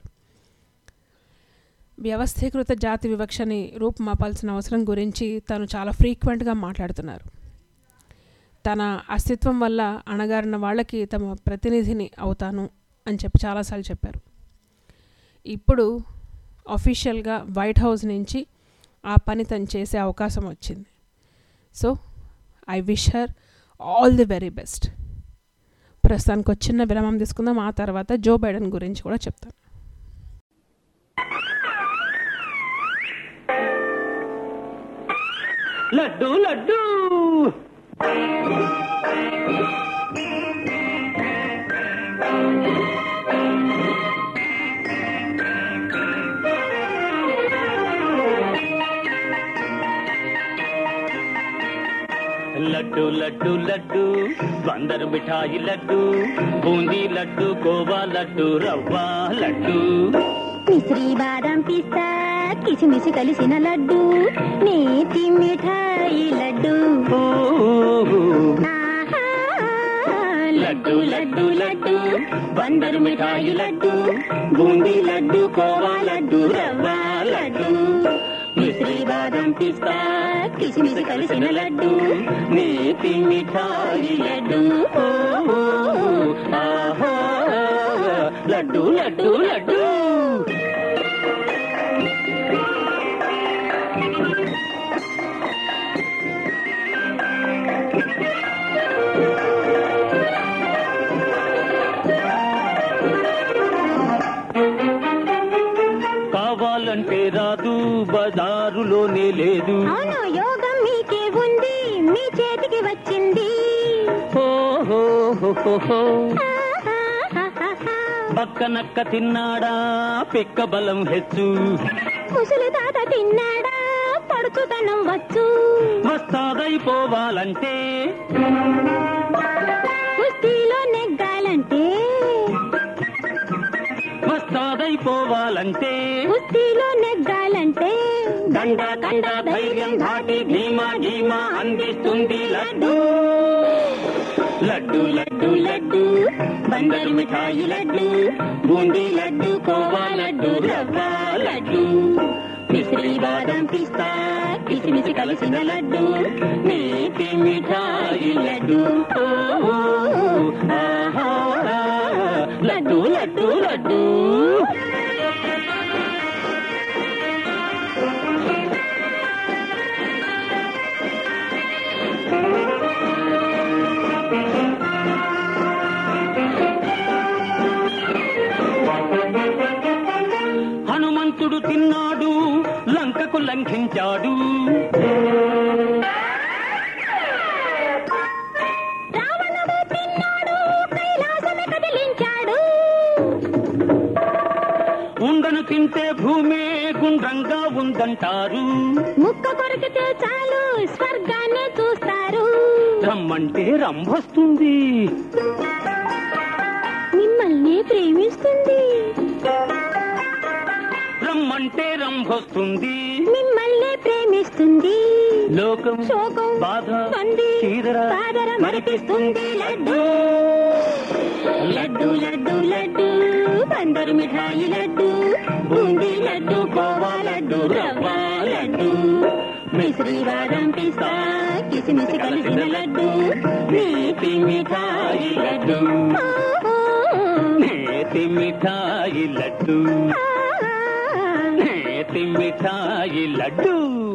వ్యవస్థీకృత జాతి వివక్షని రూపుమాపాల్సిన అవసరం గురించి తను చాలా ఫ్రీక్వెంట్గా మాట్లాడుతున్నారు తన అస్తిత్వం వల్ల అణగారిన వాళ్ళకి తమ ప్రతినిధిని అవుతాను అని చెప్పి చాలాసార్లు చెప్పారు ఇప్పుడు అఫీషియల్గా వైట్ హౌస్ నుంచి ఆ పని తను చేసే అవకాశం వచ్చింది so I wish her all the very best ప్రస్తుతానికి ఒక చిన్న విరామం తీసుకుందాం ఆ తర్వాత జో బైడెన్ గురించి కూడా చెప్తాను లడ్డు లడ్డు లడ్డు లడ్డు లడ్డు బందరు మిఠాయి లడ్డు బూందీ లడ్డు కోవా లడ్డు రవ్వ లడ్డు మిశ్రీ బాదం పిస్తా కిసిమిసి కలిసిన లడ్డు నేతి మిఠాయి లడ్డు ఆహా, లడ్డు లడ్డు లడ్డు బందరు మిఠాయి లడ్డు బూందీ లడ్డు కోవా లడ్డు రవ్వ లడ్డు మిశ్రీ బాదం పిస్తా కిస్మిస్ కలిసిన లడ్డు నేతి మిఠాయి లడ్డు ఓ, ఓ, ఆహా, లడ్డు లడ్డు లడ్డు కావాలంటే రాదు బజారులోనే లేదు అవును యోగం మీకే ఉంది మీ చేతికి వచ్చింది ఓహో పక్కనక్క తిన్నాడా పిక్క బలం హెచ్చు ముసలి తాత తిన్నాడా పడుచుదనం వచ్చు మస్తాదైపోవాలంటే కుస్తీలో నెగ్గాలంటే మస్తాదైపోవాలంటే కుస్తీలో నెగ్గాలంటే దండ కండ ధైర్యం దాటి ధీమా ధీమా అందిస్తుంది లడ్డు లడ్డు లడ్డు లడ్డు బందరు మిఠాయి లడ్డు బూందీ లడ్డు కోవా లడ్డు రవ్వ లడ్డు మిశ్రీ బాదం పిస్తా కిసిమిసి కలిసిన లడ్డు నేతి మిఠాయి లడ్డు ఓ, ఓ, ఆహా, లడ్డు లడ్డు లడ్డు హనుమంతుడు తిన్నాడు లంకకు లంఘించాడు రావణుడు తిన్నాడు కైలాసమే కదిలించాడు ఉండను తింటే భూమే గుండ్రంగా ఉందంటారు ముక్క కొరికితే చాలు స్వర్గాన్ని చూస్తారు రమ్మంటే రంభొస్తుంది మిమ్మల్ని ప్రేమిస్తుంది రమ్మంటే రంభొస్తుంది మిమ్మల్ని ప్రేమిస్తుంది లోకం శోకం బాధ సంధి చీదర సాదర మరిపిస్తుంది లడ్డు లడ్డు లడ్డు లడ్డు బందరు మిఠాయి లడ్డు బూందీ లడ్డు కోవా లడ్డు రవ్వ లడ్డు మిశ్రీ బాదం పిస్తా కిసిమిసి కలిసిన లడ్డు నేతి మిఠాయి లడ్డు నేతి మిఠాయి లడ్డు నేతి మిఠాయి లడ్డు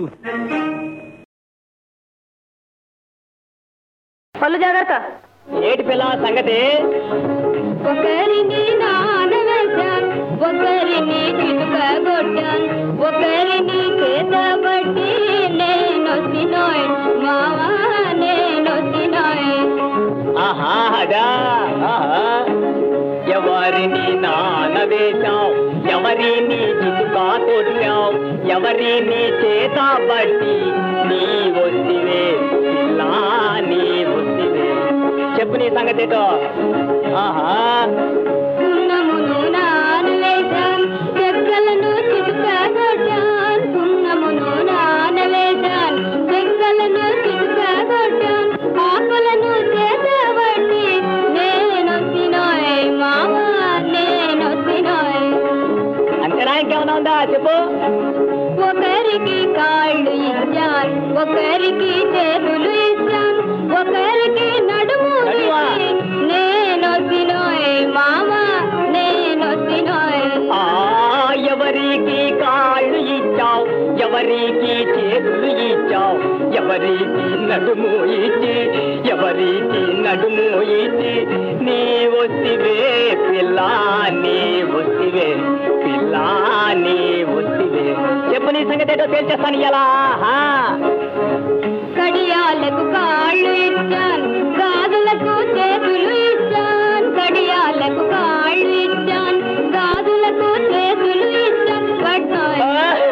పళ్ళు జాగ్రత్త ఏటి పిల్ల సంగతి ఒకరిని నానవేశాను ఒకరిని చిటుక కొట్టాను ఒకరిని చేత బట్టి నేను సినోయ్ మావా నేను సినోయ్ ఆహా అదా ఆహా ఎవరిని నానవేశాం ఎవరిని చిటుకా కొట్టాం ఎవరిని చేత బట్టి నీ వస్తివే పిల్లా నీ వస్తివే చెప్పు నీ సంగతితో ఆహా పున్నమును నానవేశాను చెక్కలను చిటుక కొట్టాను పున్నమును నానవేశాను చెక్కలను చిటుక కొట్టాను ఆకులను చేత బట్టి నేను సినోయ్ మావా నేను సినోయ్ అంతేనా ఇంకేమన్నా ఉందా చెప్పు ఒకరికి కాళ్ళు ఇచ్చాను ఒకరికి చేతులు ఇచ్చాను ఒకరికి నడుము నడుమా? ఇచ్చి నేను సినోయ్ మామ నేను సినోయ్ ఆ ఎవరికి కాళ్ళు ఇచ్చావు ఎవరికి చేతులు ఇచ్చావు ఎవరికి నడుము ఇచ్చి ఎవరికి నడుము ఇచ్చి నీ వస్తివే పిల్ల నీ వస్తివే పిల్ల నీ వస్తివే చెప్పు నీ సంగతి ఏంటో తేల్చేస్తాను ఇలా కడియాలకు కాళ్ళు ఇచ్చాను గాజులకు చేతులు ఇచ్చాను కడియాలకు కాళ్ళు ఇచ్చాను గాజులకు చేతులు ఇచ్చాను కట్నాలు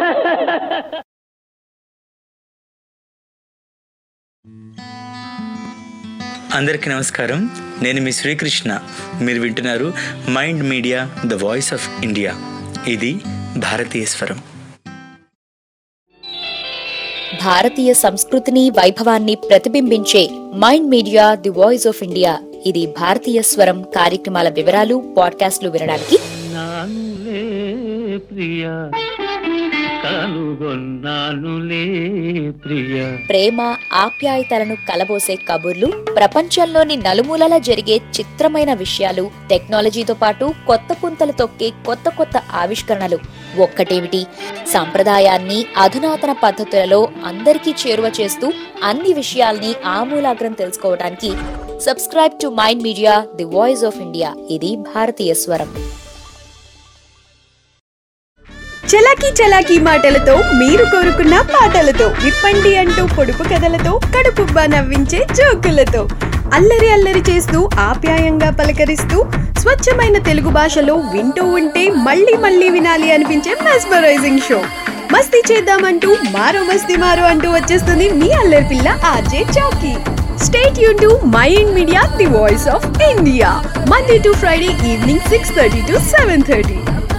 అందరికీ నమస్కారం నేను మీ శ్రీకృష్ణ మీరు వింటున్నారు mind media the voice of India ఇది భారతీయ స్వరం భారతీయ సంస్కృతిని వైభవాన్ని ప్రతిబింబించే mind media the voice of India ఇది భారతీయ స్వరం కార్యక్రమాల వివరాలు పాడ్కాస్ట్లు వినడానికి నానులే ప్రియా కనుగొన్నానులే ప్రియా ప్రేమ ఆప్యాయతలను కలబోసే కబుర్లు ప్రపంచంలోని నలుమూలలా జరిగే చిత్రమైన విషయాలు టెక్నాలజీతో పాటు కొత్త పుంతలు తొక్కే కొత్త కొత్త ఆవిష్కరణలు ఒక్కటేమిటి సంప్రదాయాన్ని అధునాతన పద్ధతులలో అందరికీ చేరువ చేస్తూ అన్ని విషయాల్ని ఆమూలాగ్రం తెలుసుకోవడానికి subscribe to mind media the voice of India ఇది భారతీయ స్వరం చలాకీ చలాకీ మాటలతో మీరు కోరుకున్న పాటలతో విప్పండి అంటూ పొడుపు కథలతో కడుపుబ్బా నవ్వించే జోకులతో అల్లరి అల్లరి చేస్తూ ఆప్యాయంగా పలకరిస్తూ స్వచ్ఛమైన తెలుగు భాషలో వింటూ ఉంటే మళ్ళీ మళ్ళీ వినాలి అనిపించే మెస్మరైజింగ్ షో మస్తీ చేద్దామంటూ మారో మస్తీ మారో అంటూ వచ్చేస్తుంది మీ అల్లరి పిల్ల ఆర్జే చౌకీ స్టేట్ యూ to mind media the voice of India Monday to Friday evening six thirty to seven thirty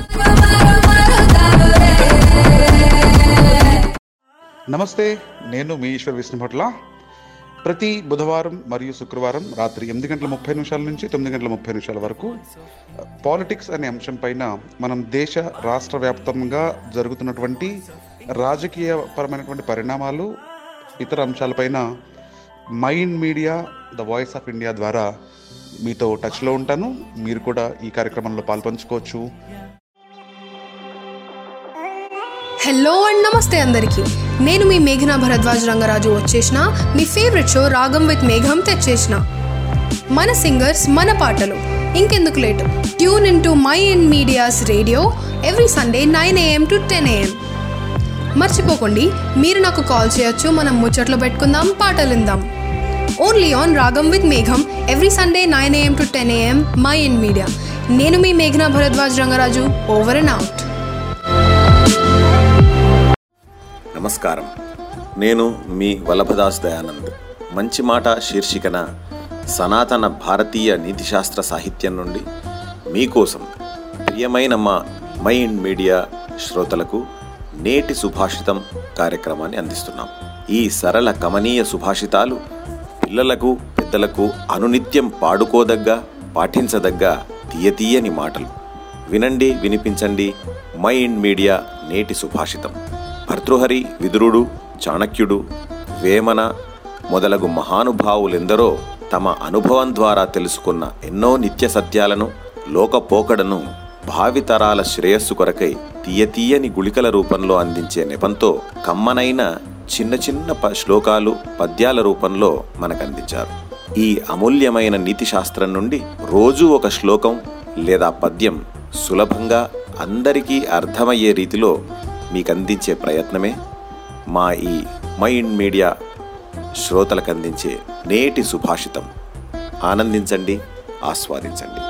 నమస్తే నేను మీ ఈశ్వర్ విష్ణుభట్ల ప్రతి బుధవారం మరియు శుక్రవారం రాత్రి ఎనిమిది గంటల ముప్పై నిమిషాల నుంచి తొమ్మిది గంటల ముప్పై నిమిషాల వరకు పాలిటిక్స్ అనే అంశం పైన మనం దేశ రాష్ట్ర వ్యాప్తంగా జరుగుతున్నటువంటి రాజకీయ పరమైనటువంటి పరిణామాలు ఇతర అంశాలపైన mind media the voice of India ద్వారా మీతో టచ్లో ఉంటాను మీరు కూడా ఈ కార్యక్రమంలో పాల్పంచుకోవచ్చు హలో అండ్ నమస్తే అందరికీ నేను మీ మేఘనా భరద్వాజ్ రంగరాజు వచ్చేసిన మీ ఫేవరెట్ షో రాగం విత్ మేఘం తెచ్చేసిన మన సింగర్స్ మన పాటలు ఇంకెందుకు late tune in to mind media's radio every Sunday nine AM to ten AM మర్చిపోకండి మీరు నాకు కాల్ చేయొచ్చు మనం ముచ్చట్లు పెట్టుకుందాం పాటలు విందాం ఓన్లీ ఆన్ రాగం విత్ మేఘం every Sunday nine AM to ten AM mind media నేను మీ మేఘనా Bharadwaj Rangaraju over and out నమస్కారం నేను మీ వల్లభదాస్ దయానంద్ మంచి మాట శీర్షికన సనాతన భారతీయ నీతిశాస్త్ర సాహిత్యం నుండి మీకోసం ప్రియమైన మా మైండ్ మీడియా శ్రోతలకు నేటి సుభాషితం కార్యక్రమాన్ని అందిస్తున్నాం ఈ సరళ కమనీయ సుభాషితాలు పిల్లలకు పెద్దలకు అనునిత్యం పాడుకోదగ్గ పాఠించదగ్గ తీయతీయని మాటలు వినండి వినిపించండి మైండ్ మీడియా నేటి సుభాషితం భర్తృహరి విదురుడు చాణక్యుడు వేమన మొదలగు మహానుభావులెందరో తమ అనుభవం ద్వారా తెలుసుకున్న ఎన్నో నిత్య సత్యాలను లోకపోకడను భావితరాల శ్రేయస్సు కొరకై తీయతీయని గుళికల రూపంలో అందించే నెపంతో కమ్మనైన చిన్న చిన్న ప శ్లోకాలు పద్యాల రూపంలో మనకందించారు ఈ అమూల్యమైన నీతి శాస్త్రం నుండి రోజూ ఒక శ్లోకం లేదా పద్యం సులభంగా అందరికీ అర్థమయ్యే రీతిలో మీకు అందించే ప్రయత్నమే మా ఈ మైండ్ మీడియా శ్రోతలకు అందించే నేటి సుభాషితం ఆనందించండి ఆస్వాదించండి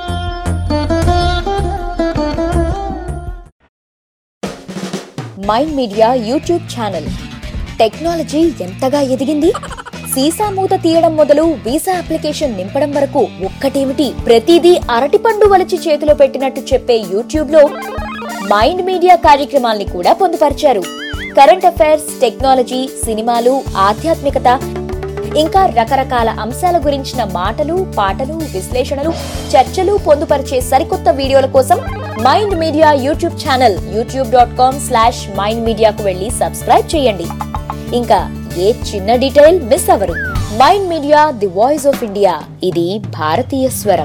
mind media YouTube channel technology ఎంతగా ఎదిగింది సీసా మూత తీయడం మొదలు వీసా అప్లికేషన్ నింపడం వరకు ఒక్కటేమిటి ప్రతిదీ అరటిపండు వలిచి చేతిలో పెట్టినట్టు చెప్పే యూట్యూబ్ లో మైండ్ మీడియా కార్యక్రమాల్ని కూడా పొందుపరిచారు కరెంట్ అఫైర్స్ టెక్నాలజీ సినిమాలు ఆధ్యాత్మికత ఇంకా రకరకాల అంశాల గురించిన మాటలు పాటలు విశ్లేషణలు చర్చలు పొందుపరిచే సరికొత్త వీడియోల కోసం mind media YouTube channel YouTube dot com slash mind మీడియాకు వెళ్ళి సబ్స్క్రైబ్ చేయండి ఇంకా ఏ చిన్న డీటెయిల్ మిస్ అవరు mind media the voice of India ఇది భారతీయ స్వరం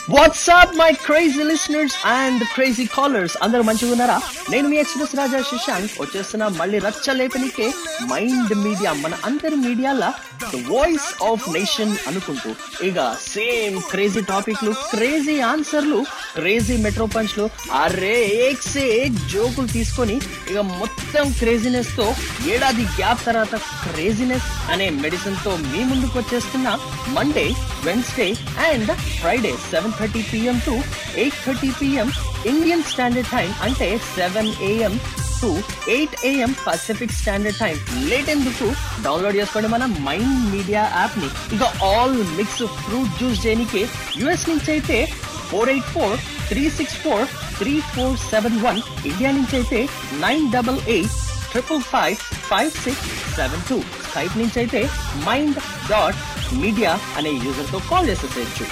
WhatsApp my crazy listeners and crazy callers అందరూ మంచిగా ఉన్నారా నేను మీ ఎక్స్ప్రెస్ రాజా శశాంక్ వచ్చేస్తున్న మళ్ళీ రచ్చ లేపనికే మైండ్ మీడియా మన అందరి మీడియాల ద వాయిస్ ఆఫ్ నేషన్ అనుకుంటూ ఇక సేమ్ క్రేజీ టాపిక్లు క్రేజీ ఆన్సర్లు క్రేజీ మెట్రో పంచ్లు అరే ఏక్ సే ఏక్ జోకులు తీసుకొని ఇక మొత్తం క్రేజీనెస్ తో ఏడాది గ్యాప్ తర్వాత క్రేజీనెస్ అనే మెడిసిన్ తో మీ ముందుకు వచ్చేస్తున్న Monday Wednesday and Friday seven thirty PM to eight thirty PM Indian standard time అంటే seven AM to eight AM Pacific standard time late ఎందుకు డౌన్లోడ్ చేసుకోండి మన మైండ్ మీడియా యాప్ ని ఇక ఆల్ మిక్స్ ఫ్రూట్ జ్యూస్ చేయడానికి US నుంచి అయితే four eight four three six four three four seven one India నుంచి అయితే nine double eight triple five five six seven two Skype నుంచి అయితే మైండ్ డాట్ మీడియా అనే యూజర్ తో కాల్ చేసేసేయచ్చు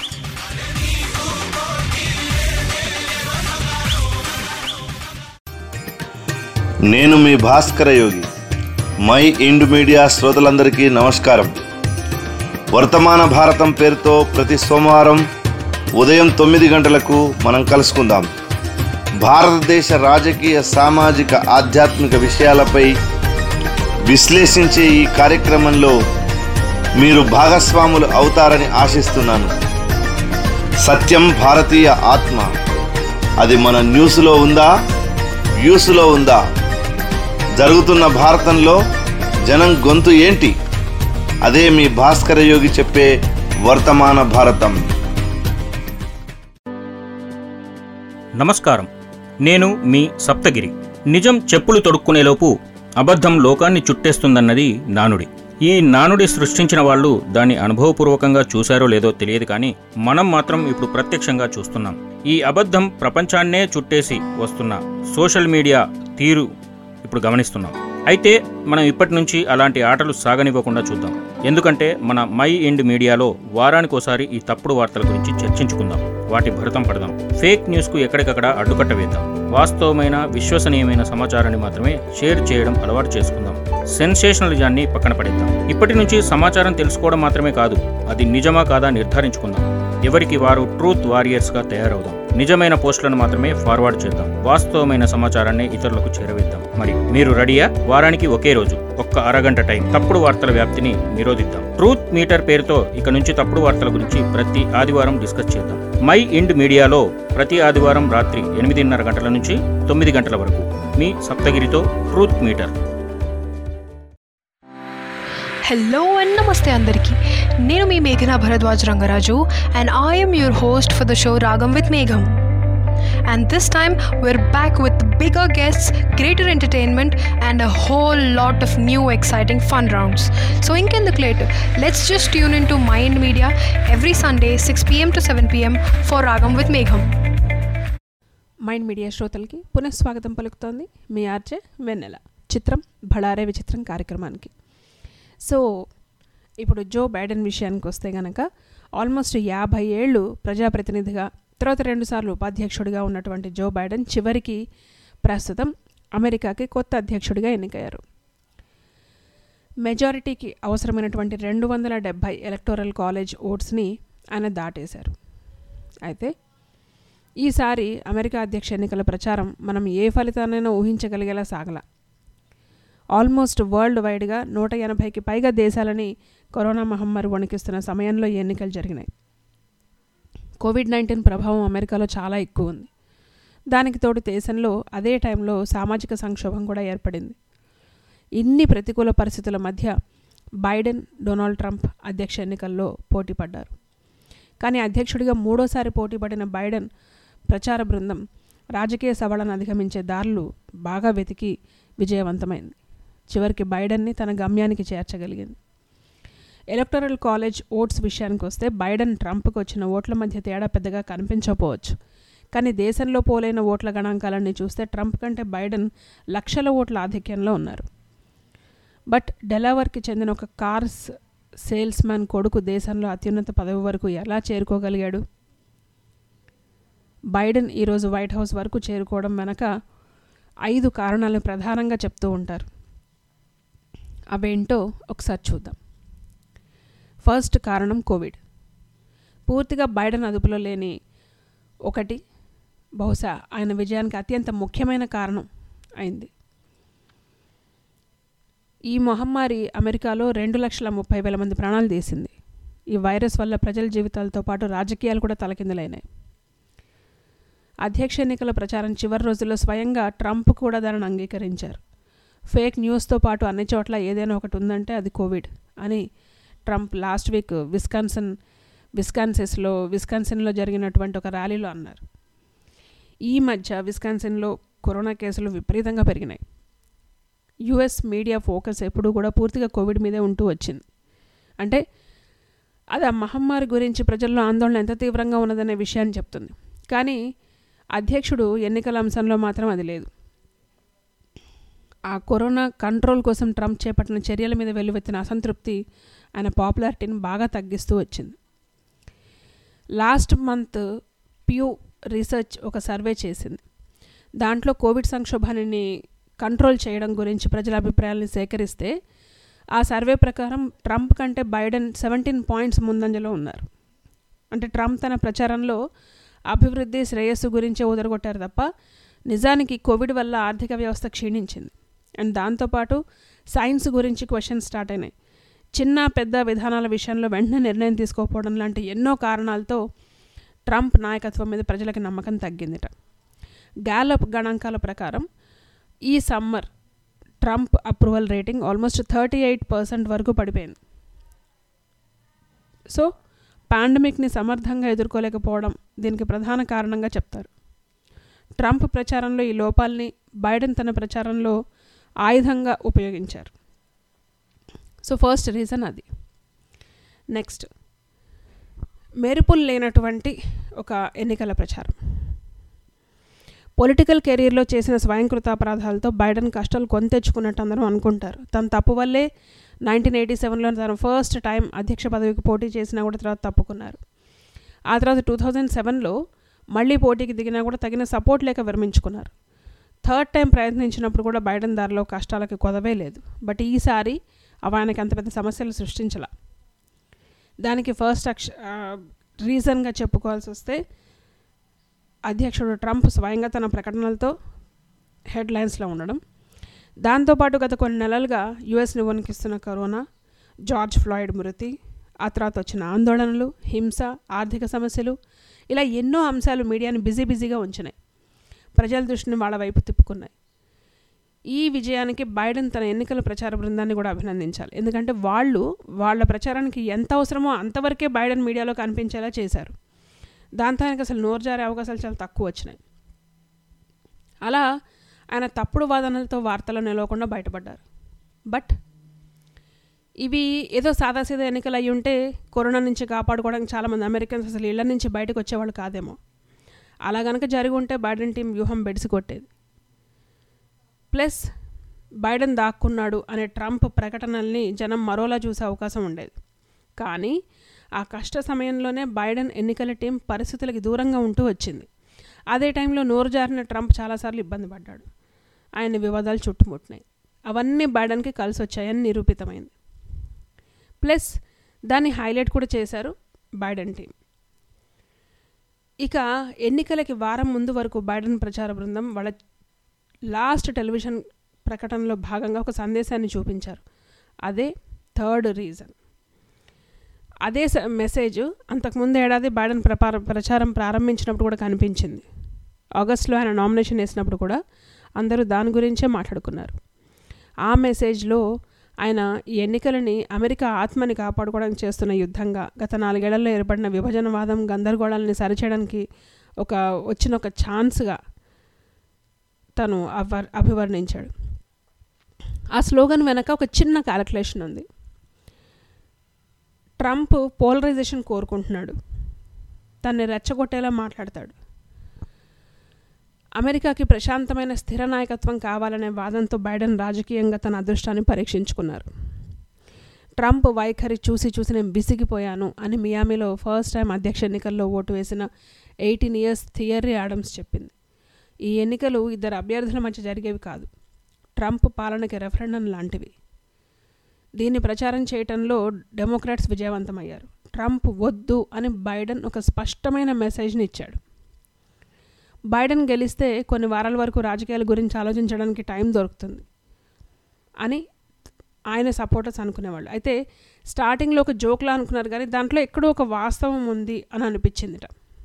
నేను మీ Bhaskara Yogi mind media శ్రోతలందరికీ నమస్కారం వర్తమాన భారతం పేరుతో ప్రతి సోమవారం ఉదయం తొమ్మిది గంటలకు మనం కలుసుకుందాం భారతదేశ రాజకీయ సామాజిక ఆధ్యాత్మిక విషయాలపై విశ్లేషించే ఈ కార్యక్రమంలో మీరు భాగస్వాములు అవుతారని ఆశిస్తున్నాను సత్యం భారతీయ ఆత్మ అది మన న్యూస్లో ఉందా వ్యూస్లో ఉందా జరుగుతున్న భారతంలో జనం గొంతు ఏంటి అదే మీ భాస్కర యోగి చెప్పే వర్తమాన భారతం నమస్కారం నేను మీ సప్తగిరి నిజం చెప్పులు తొడుక్కునేలోపు అబద్ధం లోకాన్ని చుట్టేస్తుందన్నది నానుడి ఈ నానుడి సృష్టించిన వాళ్ళు దాన్ని అనుభవపూర్వకంగా చూశారో లేదో తెలియదు కానీ మనం మాత్రం ఇప్పుడు ప్రత్యక్షంగా చూస్తున్నాం ఈ అబద్ధం ప్రపంచాన్నే చుట్టేసి వస్తున్న సోషల్ మీడియా తీరు ఇప్పుడు గమనిస్తున్నాం అయితే మనం ఇప్పటి నుంచి అలాంటి ఆటలు సాగనివ్వకుండా చూద్దాం ఎందుకంటే మన మై ఇండ్ మీడియాలో వారానికోసారి ఈ తప్పుడు వార్తల గురించి చర్చించుకుందాం వాటి భరతం పడదాం ఫేక్ న్యూస్కు ఎక్కడికక్కడ అడ్డుకట్ట వేద్దాం వాస్తవమైన విశ్వసనీయమైన సమాచారాన్ని మాత్రమే షేర్ చేయడం అలవాటు చేసుకుందాం సెన్సేషనలిజాన్ని పక్కన పడేద్దాం ఇప్పటి నుంచి సమాచారం తెలుసుకోవడం మాత్రమే కాదు అది నిజమా కాదా నిర్ధారించుకుందాం ఎవరికి వారు ట్రూత్ వారియర్స్గా తయారవుదాం నిజమైన పోస్టులను మాత్రమే ఫార్వర్డ్ చేద్దాం వాస్తవమైన సమాచారాన్ని ఇతరులకు చేరవేద్దాం మరి మీరు రెడీయా వారానికి ఒకే రోజు ఒక్క అరగంట టైం తప్పుడు వార్తల వ్యాప్తిని నిరోధిద్దాం ట్రూత్ మీటర్ పేరుతో ఇక నుంచి తప్పుడు వార్తల గురించి ప్రతి ఆదివారం డిస్కస్ చేద్దాం మై ఇండ్ మీడియాలో ప్రతి ఆదివారం రాత్రి ఎనిమిదిన్నర గంటల నుంచి తొమ్మిది గంటల వరకు మీ సప్తగిరితో ట్రూత్ మీటర్ హలో అండ్ నమస్తే అందరికీ నేను మీ మేఘనా Bharadwaj Rangaraju and I'm your host for the show Ragam with మేఘం And this time we're back with bigger guests, greater entertainment, and a whole lot of new exciting fun rounds. So, in later, let's just tune into Mind Media every Sunday, 6 pm to 7 pm for Ragam with Megham. Mind media శ్రోతలకి పునఃస్వాగతం పలుకుతోంది మీ RJ వెన్నెల చిత్రం భళారే విచిత్రం కార్యక్రమానికి so ఇప్పుడు Joe Biden విషయానికి వస్తే గనక ఆల్మోస్ట్ యాభై ఏళ్ళు ప్రజాప్రతినిధిగా తర్వాత రెండుసార్లు ఉపాధ్యక్షుడిగా ఉన్నటువంటి జో బైడెన్ చివరికి ప్రస్తుతం అమెరికాకి కొత్త అధ్యక్షుడిగా ఎన్నికయ్యారు మెజారిటీకి అవసరమైనటువంటి రెండు వందల డెబ్భై ఎలక్టోరల్ కాలేజ్ ఓట్స్ని ఆయన దాటేశారు అయితే ఈసారి అమెరికా అధ్యక్ష ఎన్నికల ప్రచారం మనం ఏ ఫలితాన్నైనా ఊహించగలిగేలా సాగల ఆల్మోస్ట్ వరల్డ్ వైడ్గా నూట ఎనభైకి పైగా దేశాలని కరోనా మహమ్మారి వణికిస్తున్న సమయంలో ఈ ఎన్నికలు జరిగినాయి కోవిడ్ నైన్టీన్ ప్రభావం అమెరికాలో చాలా ఎక్కువ ఉంది దానికి తోడు దేశంలో అదే టైంలో సామాజిక సంక్షోభం కూడా ఏర్పడింది ఇన్ని ప్రతికూల పరిస్థితుల మధ్య బైడెన్ డొనాల్డ్ ట్రంప్ అధ్యక్ష ఎన్నికల్లో పోటీ పడ్డారు కానీ అధ్యక్షుడిగా మూడోసారి పోటీ పడిన బైడెన్ ప్రచార బృందం రాజకీయ సవాళ్ళను అధిగమించే దారులు బాగా వెతికి విజయవంతమైంది చివరికి బైడెన్ని తన గమ్యానికి చేర్చగలిగింది ఎలక్టరల్ కాలేజ్ ఓట్స్ విషయానికి వస్తే బైడెన్ ట్రంప్కి వచ్చిన ఓట్ల మధ్య తేడా పెద్దగా కనిపించకపోవచ్చు కానీ దేశంలో పోలైన ఓట్ల గణాంకాలన్నీ చూస్తే ట్రంప్ కంటే బైడెన్ లక్షల ఓట్ల ఆధిక్యంలో ఉన్నారు బట్ డెలావర్కి చెందిన ఒక కార్స్ సేల్స్ మ్యాన్ కొడుకు దేశంలో అత్యున్నత పదవి వరకు ఎలా చేరుకోగలిగాడు బైడెన్ ఈరోజు వైట్ హౌస్ వరకు చేరుకోవడం వెనక ఐదు కారణాలను ప్రధానంగా చెప్తూ ఉంటారు అవేంటో ఒకసారి చూద్దాం ఫస్ట్ కారణం కోవిడ్ పూర్తిగా బైడెన్ అదుపులో లేని ఒకటి బహుశా ఆయన విజయానికి అత్యంత ముఖ్యమైన కారణం అయింది ఈ మహమ్మారి అమెరికాలో రెండు లక్షల ముప్పై వేల మంది ప్రాణాలు తీసింది ఈ వైరస్ వల్ల ప్రజల జీవితాలతో పాటు రాజకీయాలు కూడా తలకిందులైనాయి అధ్యక్ష ఎన్నికల ప్రచారం చివరి రోజుల్లో స్వయంగా ట్రంప్ కూడా దానిని అంగీకరించారు ఫేక్ న్యూస్తో పాటు అన్ని చోట్ల ఏదైనా ఒకటి ఉందంటే అది కోవిడ్ అని ట్రంప్ లాస్ట్ వీక్ విస్కాన్సన్ విస్కాన్సిస్లో విస్కాన్సిన్లో జరిగినటువంటి ఒక ర్యాలీలో అన్నారు ఈ మధ్య విస్కాన్సిన్లో కరోనా కేసులు విపరీతంగా పెరిగినాయి యుఎస్ మీడియా ఫోకస్ ఎప్పుడూ కూడా పూర్తిగా కోవిడ్ మీదే ఉంటూ వచ్చింది అంటే అది ఆ మహమ్మారి గురించి ప్రజల్లో ఆందోళన ఎంత తీవ్రంగా ఉన్నదనే విషయాన్ని చెప్తుంది కానీ అధ్యక్షుడు ఎన్నికల అంశంలో మాత్రం అది లేదు ఆ కరోనా కంట్రోల్ కోసం ట్రంప్ చేపట్టిన చర్యల మీద వెల్లువెత్తిన అసంతృప్తి ఆయన పాపులారిటీని బాగా తగ్గిస్తూ వచ్చింది లాస్ట్ మంత్ ప్యూ రీసెర్చ్ ఒక సర్వే చేసింది దాంట్లో కోవిడ్ సంక్షోభాన్ని కంట్రోల్ చేయడం గురించి ప్రజల అభిప్రాయాలను సేకరిస్తే ఆ సర్వే ప్రకారం ట్రంప్ కంటే బైడెన్ సెవెంటీన్ పాయింట్స్ ముందంజలో ఉన్నారు అంటే ట్రంప్ తన ప్రచారంలో అభివృద్ధి శ్రేయస్సు గురించే ఉదరగొట్టారు తప్ప నిజానికి కోవిడ్ వల్ల ఆర్థిక వ్యవస్థ క్షీణించింది అండ్ దాంతోపాటు సైన్స్ గురించి క్వశ్చన్స్ స్టార్ట్ అయినాయి చిన్న పెద్ద విధానాల విషయంలో వెంటనే నిర్ణయం తీసుకోకపోవడం లాంటి ఎన్నో కారణాలతో ట్రంప్ నాయకత్వం మీద ప్రజలకు నమ్మకం తగ్గిందిట గ్యాలప్ గణాంకాల ప్రకారం ఈ summer Trump approval rating almost thirty eight percent వరకు పడిపోయింది సో పాండమిక్ని సమర్థంగా ఎదుర్కోలేకపోవడం దీనికి ప్రధాన కారణంగా చెప్తారు ట్రంప్ ప్రచారంలో ఈ లోపాల్ని బైడెన్ తన ప్రచారంలో ఆయుధంగా ఉపయోగించారు సో ఫస్ట్ రీజన్ అది నెక్స్ట్ మెరుపులు లేనటువంటి ఒక ఎన్నికల ప్రచారం పొలిటికల్ కెరీర్లో చేసిన స్వయంకృత అపరాధాలతో బైడెన్ కష్టాలు కొని తెచ్చుకున్నట్టు అందరూ అనుకుంటారు తన తప్పు వల్లే నైన్టీన్ ఎయిటీ సెవెన్లో తన ఫస్ట్ టైం అధ్యక్ష పదవికి పోటీ చేసినా కూడా తర్వాత తప్పుకున్నారు ఆ తర్వాత టూ థౌజండ్ సెవెన్లో మళ్ళీ పోటీకి దిగినా కూడా తగిన సపోర్ట్ లేక విరమించుకున్నారు థర్డ్ టైం ప్రయత్నించినప్పుడు కూడా బైడెన్ దారిలో కష్టాలకి కొదవే లేదు బట్ ఈసారి అవి ఆయనకి అంత పెద్ద సమస్యలు సృష్టించాల దానికి ఫస్ట్ అక్ష రీజన్గా చెప్పుకోవాల్సి వస్తే అధ్యక్షుడు ట్రంప్ స్వయంగా తన ప్రకటనలతో హెడ్లైన్స్లో ఉండడం దాంతోపాటు గత కొన్ని నెలలుగా యుఎస్ని వణికిస్తున్న కరోనా జార్జ్ ఫ్లాయిడ్ మృతి ఆ తర్వాత వచ్చిన ఆందోళనలు హింస ఆర్థిక సమస్యలు ఇలా ఎన్నో అంశాలు మీడియాని బిజీ బిజీగా ఉంచినాయి ప్రజల దృష్టిని వాళ్ళ వైపు తిప్పుకున్నాయి ఈ విజయానికి బైడెన్ తన ఎన్నికల ప్రచార బృందాన్ని కూడా అభినందించాలి ఎందుకంటే వాళ్ళు వాళ్ళ ప్రచారానికి ఎంత అవసరమో అంతవరకే బైడెన్ మీడియాలో కనిపించేలా చేశారు దాంతో ఆయనకు అసలు నోరు జారే అవకాశాలు చాలా తక్కువ వచ్చినాయి అలా ఆయన తప్పుడు వాదనలతో వార్తలు నిలవకుండా బయటపడ్డారు బట్ ఇవి ఏదో సాదాసీదా ఎన్నికలు అయి ఉంటే కరోనా నుంచి కాపాడుకోవడానికి చాలామంది అమెరికన్స్ అసలు ఇళ్ల నుంచి బయటకు వచ్చేవాళ్ళు కాదేమో అలా గనక జరిగి ఉంటే బైడెన్ టీం వ్యూహం బెడిసి కొట్టేది ప్లస్ బైడెన్ దాక్కున్నాడు అనే ట్రంప్ ప్రకటనల్ని జనం మరోలా చూసే అవకాశం ఉండేది కానీ ఆ కష్ట సమయంలోనే బైడెన్ ఎన్నికల టీం పరిస్థితులకి దూరంగా ఉంటూ వచ్చింది అదే టైంలో నోరు జారిన ట్రంప్ చాలాసార్లు ఇబ్బంది పడ్డాడు ఆయన వివాదాలు చుట్టుముట్టినాయి అవన్నీ బైడెన్కి కలిసి వచ్చాయని నిరూపితమైంది ప్లస్ దాన్ని హైలైట్ కూడా చేశారు బైడెన్ టీం ఇక ఎన్నికలకి వారం ముందు వరకు బైడెన్ ప్రచార బృందం వాళ్ళ లాస్ట్ టెలివిజన్ ప్రకటనలో భాగంగా ఒక సందేశాన్ని చూపించారు అదే థర్డ్ రీజన్ అదే మెసేజ్ అంతకుముందు ఏడాది బైడెన్ ప్రపార ప్రచారం ప్రారంభించినప్పుడు కూడా కనిపించింది ఆగస్టులో ఆయన నామినేషన్ వేసినప్పుడు కూడా అందరూ దాని గురించే మాట్లాడుకున్నారు ఆ మెసేజ్లో ఆయన ఈ ఎన్నికలని అమెరికా ఆత్మని కాపాడుకోవడానికి చేస్తున్న యుద్ధంగా గత నాలుగేళ్లలో ఏర్పడిన విభజనవాదం గందరగోళాలని సరిచేయడానికి ఒక వచ్చిన ఒక ఛాన్స్గా తను అవ అభివర్ణించాడు ఆ స్లోగన్ వెనక ఒక చిన్న క్యాలిక్యులేషన్ ఉంది ట్రంప్ పోలరైజేషన్ కోరుకుంటున్నాడు తన్ని రెచ్చగొట్టేలా మాట్లాడతాడు అమెరికాకి ప్రశాంతమైన స్థిర నాయకత్వం కావాలనే వాదంతో బైడెన్ రాజకీయంగా తన అదృష్టాన్ని పరీక్షించుకున్నారు ట్రంప్ వైఖరి చూసి చూసి నేను బిసిగిపోయాను అని మియామిలో ఫస్ట్ టైం అధ్యక్ష ఎన్నికల్లో ఓటు వేసిన ఎయిటీన్ ఇయర్స్ థియరీ ఆడమ్స్ చెప్పింది ఈ ఎన్నికలు ఇద్దరు అభ్యర్థుల మధ్య జరిగేవి కాదు ట్రంప్ పాలనకి రెఫరెండం లాంటివి దీన్ని ప్రచారం చేయటంలో డెమోక్రాట్స్ విజయవంతమయ్యారు ట్రంప్ వద్దు అని బైడెన్ ఒక స్పష్టమైన మెసేజ్ని ఇచ్చాడు బైడెన్ గెలిస్తే కొన్ని వారాల వరకు రాజకీయాల గురించి ఆలోచించడానికి టైం దొరుకుతుంది అని ఆయన సపోర్టర్స్ అనుకునేవాళ్ళు అయితే స్టార్టింగ్లో ఒక జోక్లా అనుకున్నారు కానీ దాంట్లో ఎక్కడో ఒక వాస్తవం ఉంది అని అనిపించిందిట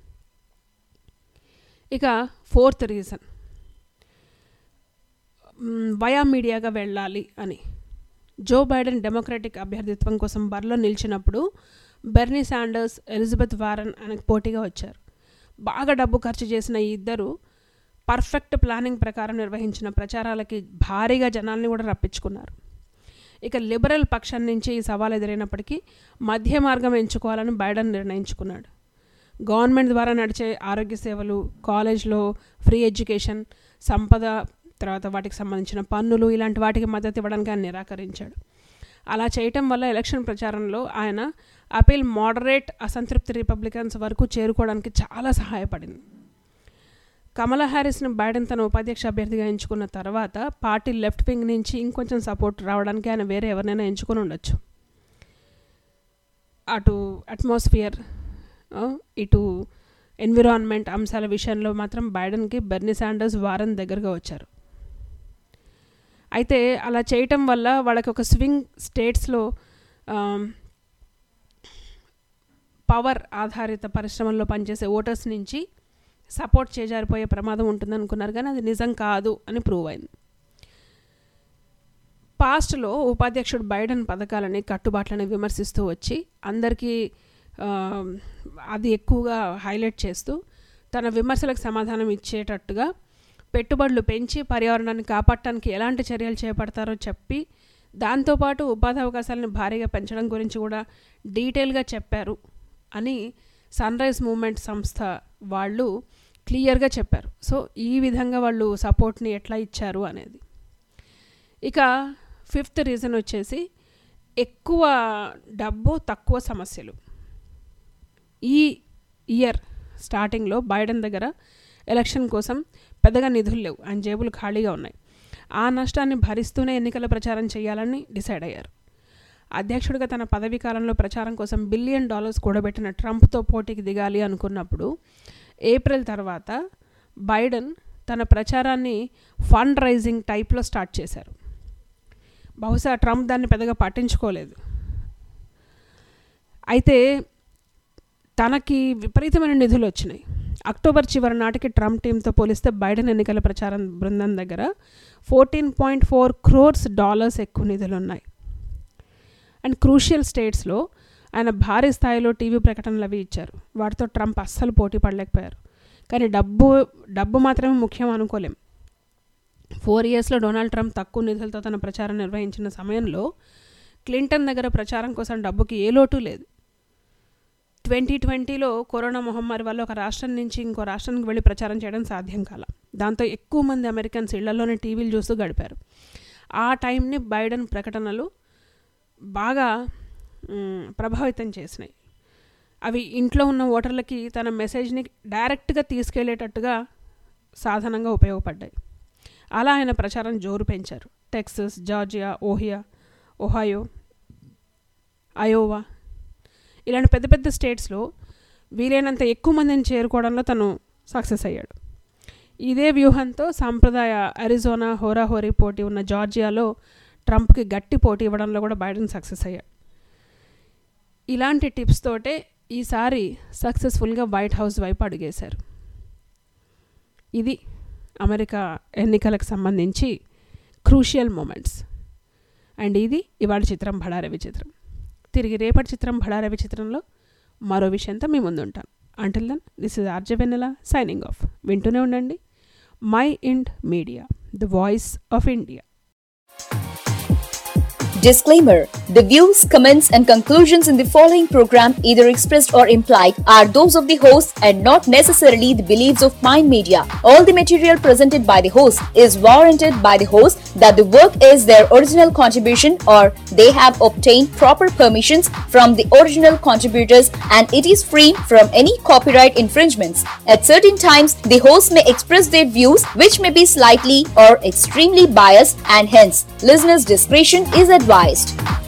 ఇక ఫోర్త్ రీజన్ వయా మీడియాగా వెళ్ళాలి అని జో బైడెన్ డెమోక్రటిక్ అభ్యర్థిత్వం కోసం బరిలో నిలిచినప్పుడు బెర్నీ శాండర్స్ ఎలిజబెత్ వారన్ ఆయనకు పోటీగా వచ్చారు బాగా డబ్బు ఖర్చు చేసిన ఈ ఇద్దరు పర్ఫెక్ట్ ప్లానింగ్ ప్రకారం నిర్వహించిన ప్రచారాలకి భారీగా జనాల్ని కూడా రప్పించుకున్నారు ఇక లిబరల్ పక్షం నుంచి ఈ సవాల్ ఎదురైనప్పటికీ మధ్య మార్గం ఎంచుకోవాలని బైడెన్ నిర్ణయించుకున్నాడు గవర్నమెంట్ ద్వారా నడిచే ఆరోగ్య సేవలు కాలేజ్లో ఫ్రీ ఎడ్యుకేషన్ సంపద తర్వాత వాటికి సంబంధించిన పన్నులు ఇలాంటి వాటికి మద్దతు ఇవ్వడానికి ఆయన నిరాకరించాడు అలా చేయటం వల్ల ఎలక్షన్ ప్రచారంలో ఆయన అపీల్ మోడరేట్ అసంతృప్తి రిపబ్లికన్స్ వరకు చేరుకోవడానికి చాలా సహాయపడింది కమలా హ్యారిస్ని బైడెన్ తన ఉపాధ్యక్ష అభ్యర్థిగా ఎంచుకున్న తర్వాత పార్టీ లెఫ్ట్ వింగ్ నుంచి ఇంకొంచెం సపోర్ట్ రావడానికి ఆయన వేరే ఎవరినైనా ఎంచుకొని ఉండొచ్చు అటు అట్మాస్ఫియర్ ఇటు ఎన్విరాన్మెంట్ అంశాల విషయంలో మాత్రం బైడెన్కి బెర్నీ శాండర్స్ వారం దగ్గరగా వచ్చారు అయితే అలా చేయటం వల్ల వాళ్ళకి ఒక స్వింగ్ స్టేట్స్లో పవర్ ఆధారిత పరిశ్రమల్లో పనిచేసే ఓటర్స్ నుంచి సపోర్ట్ చేజారిపోయే ప్రమాదం ఉంటుంది అనుకున్నారు కానీ అది నిజం కాదు అని ప్రూవ్ అయింది పాస్ట్లో ఉపాధ్యక్షుడు బైడెన్ పథకాలని కట్టుబాట్లని విమర్శిస్తూ వచ్చి అందరికీ అది ఎక్కువగా హైలైట్ చేస్తూ తన విమర్శలకు సమాధానం ఇచ్చేటట్టుగా పెట్టుబడులు పెంచి పర్యావరణాన్ని కాపాడటానికి ఎలాంటి చర్యలు చేపడతారో చెప్పి దాంతోపాటు ఉపాధి అవకాశాలను భారీగా పెంచడం గురించి కూడా డీటెయిల్గా చెప్పారు అని సన్ రైజ్ మూమెంట్ సంస్థ వాళ్ళు క్లియర్గా చెప్పారు సో ఈ విధంగా వాళ్ళు సపోర్ట్ని ఎట్లా ఇచ్చారు అనేది ఇక ఫిఫ్త్ రీజన్ వచ్చేసి ఎక్కువ డబ్బు తక్కువ సమస్యలు ఈ ఇయర్ స్టార్టింగ్లో బైడెన్ దగ్గర ఎలక్షన్ కోసం పెద్దగా నిధులు లేవు ఆయన జేబులు ఖాళీగా ఉన్నాయి ఆ నష్టాన్ని భరిస్తూనే ఎన్నికల ప్రచారం చేయాలని డిసైడ్ అయ్యారు అధ్యక్షుడిగా తన పదవీ కాలంలో ప్రచారం కోసం బిలియన్ డాలర్స్ కూడబెట్టిన ట్రంప్తో పోటీకి దిగాలి అనుకున్నప్పుడు ఏప్రిల్ తర్వాత బైడెన్ తన ప్రచారాన్ని ఫండ్ రైజింగ్ టైప్లో స్టార్ట్ చేశారు బహుశా ట్రంప్ దాన్ని పెద్దగా పట్టించుకోలేదు అయితే తనకి విపరీతమైన నిధులు వచ్చినాయి అక్టోబర్ చివరి నాటికి ట్రంప్ టీంతో పోలిస్తే బైడెన్ ఎన్నికల ప్రచారం బృందం దగ్గర fourteen point four crores dollars ఎక్కువ నిధులు ఉన్నాయి అండ్ క్రూషియల్ స్టేట్స్లో ఆయన భారీ స్థాయిలో టీవీ ప్రకటనలు అవి ఇచ్చారు వాటితో ట్రంప్ అస్సలు పోటీ పడలేకపోయారు కానీ డబ్బు డబ్బు మాత్రమే ముఖ్యం అనుకోలేం ఫోర్ ఇయర్స్లో డొనాల్డ్ ట్రంప్ తక్కువ నిధులతో తన ప్రచారం నిర్వహించిన సమయంలో క్లింటన్ దగ్గర ప్రచారం కోసం డబ్బుకి ఏ లోటు లేదు ట్వంటీ ట్వంటీలో కరోనా మహమ్మారి వల్ల ఒక రాష్ట్రం నుంచి ఇంకో రాష్ట్రానికి వెళ్ళి ప్రచారం చేయడం సాధ్యం కాల దాంతో ఎక్కువ మంది అమెరికన్స్ ఇళ్లలోనే టీవీలు చూస్తూ గడిపారు ఆ టైంని బైడెన్ ప్రకటనలు బాగా ప్రభావితం చేసినాయి అవి ఇంట్లో ఉన్న ఓటర్లకి తన మెసేజ్ని డైరెక్ట్గా తీసుకెళ్లేటట్టుగా సాధనంగా ఉపయోగపడ్డాయి అలా ఆయన ప్రచారం జోరు పెంచారు Texas Georgia Ohio Ohio Iowa ఇలాంటి పెద్ద పెద్ద స్టేట్స్లో వీలైనంత ఎక్కువ మందిని చేరుకోవడంలో తను సక్సెస్ అయ్యాడు ఇదే వ్యూహంతో సాంప్రదాయ అరిజోనా హోరాహోరీ పోటీ ఉన్న జార్జియాలో ట్రంప్కి గట్టి పోటీ ఇవ్వడంలో కూడా బైడెన్ సక్సెస్ అయ్యాడు ఇలాంటి టిప్స్ తోటే ఈసారి సక్సెస్ఫుల్గా వైట్ హౌస్ వైపు అడుగేశారు ఇది అమెరికా ఎన్నికలకు సంబంధించి క్రూషియల్ మూమెంట్స్ అండ్ ఇది ఇవాళ చిత్రం భడారవి చిత్రం తిరిగి రేపటి చిత్రం భడారవి చిత్రంలో మరో విషయంతో మీ ముందుంటాను until then this is RJ Vennela signing off వింటూనే ఉండండి mind media the voice of India Disclaimer The views, comments, and conclusions in the following program, either expressed or implied, are those of the host and not necessarily the beliefs of Mind Media. All the material presented by the host is warranted by the host that the work is their original contribution or they have obtained proper permissions from the original contributors and it is free from any copyright infringements. At certain times, the host may express their views which may be slightly or extremely biased and hence listeners' discretion is advised.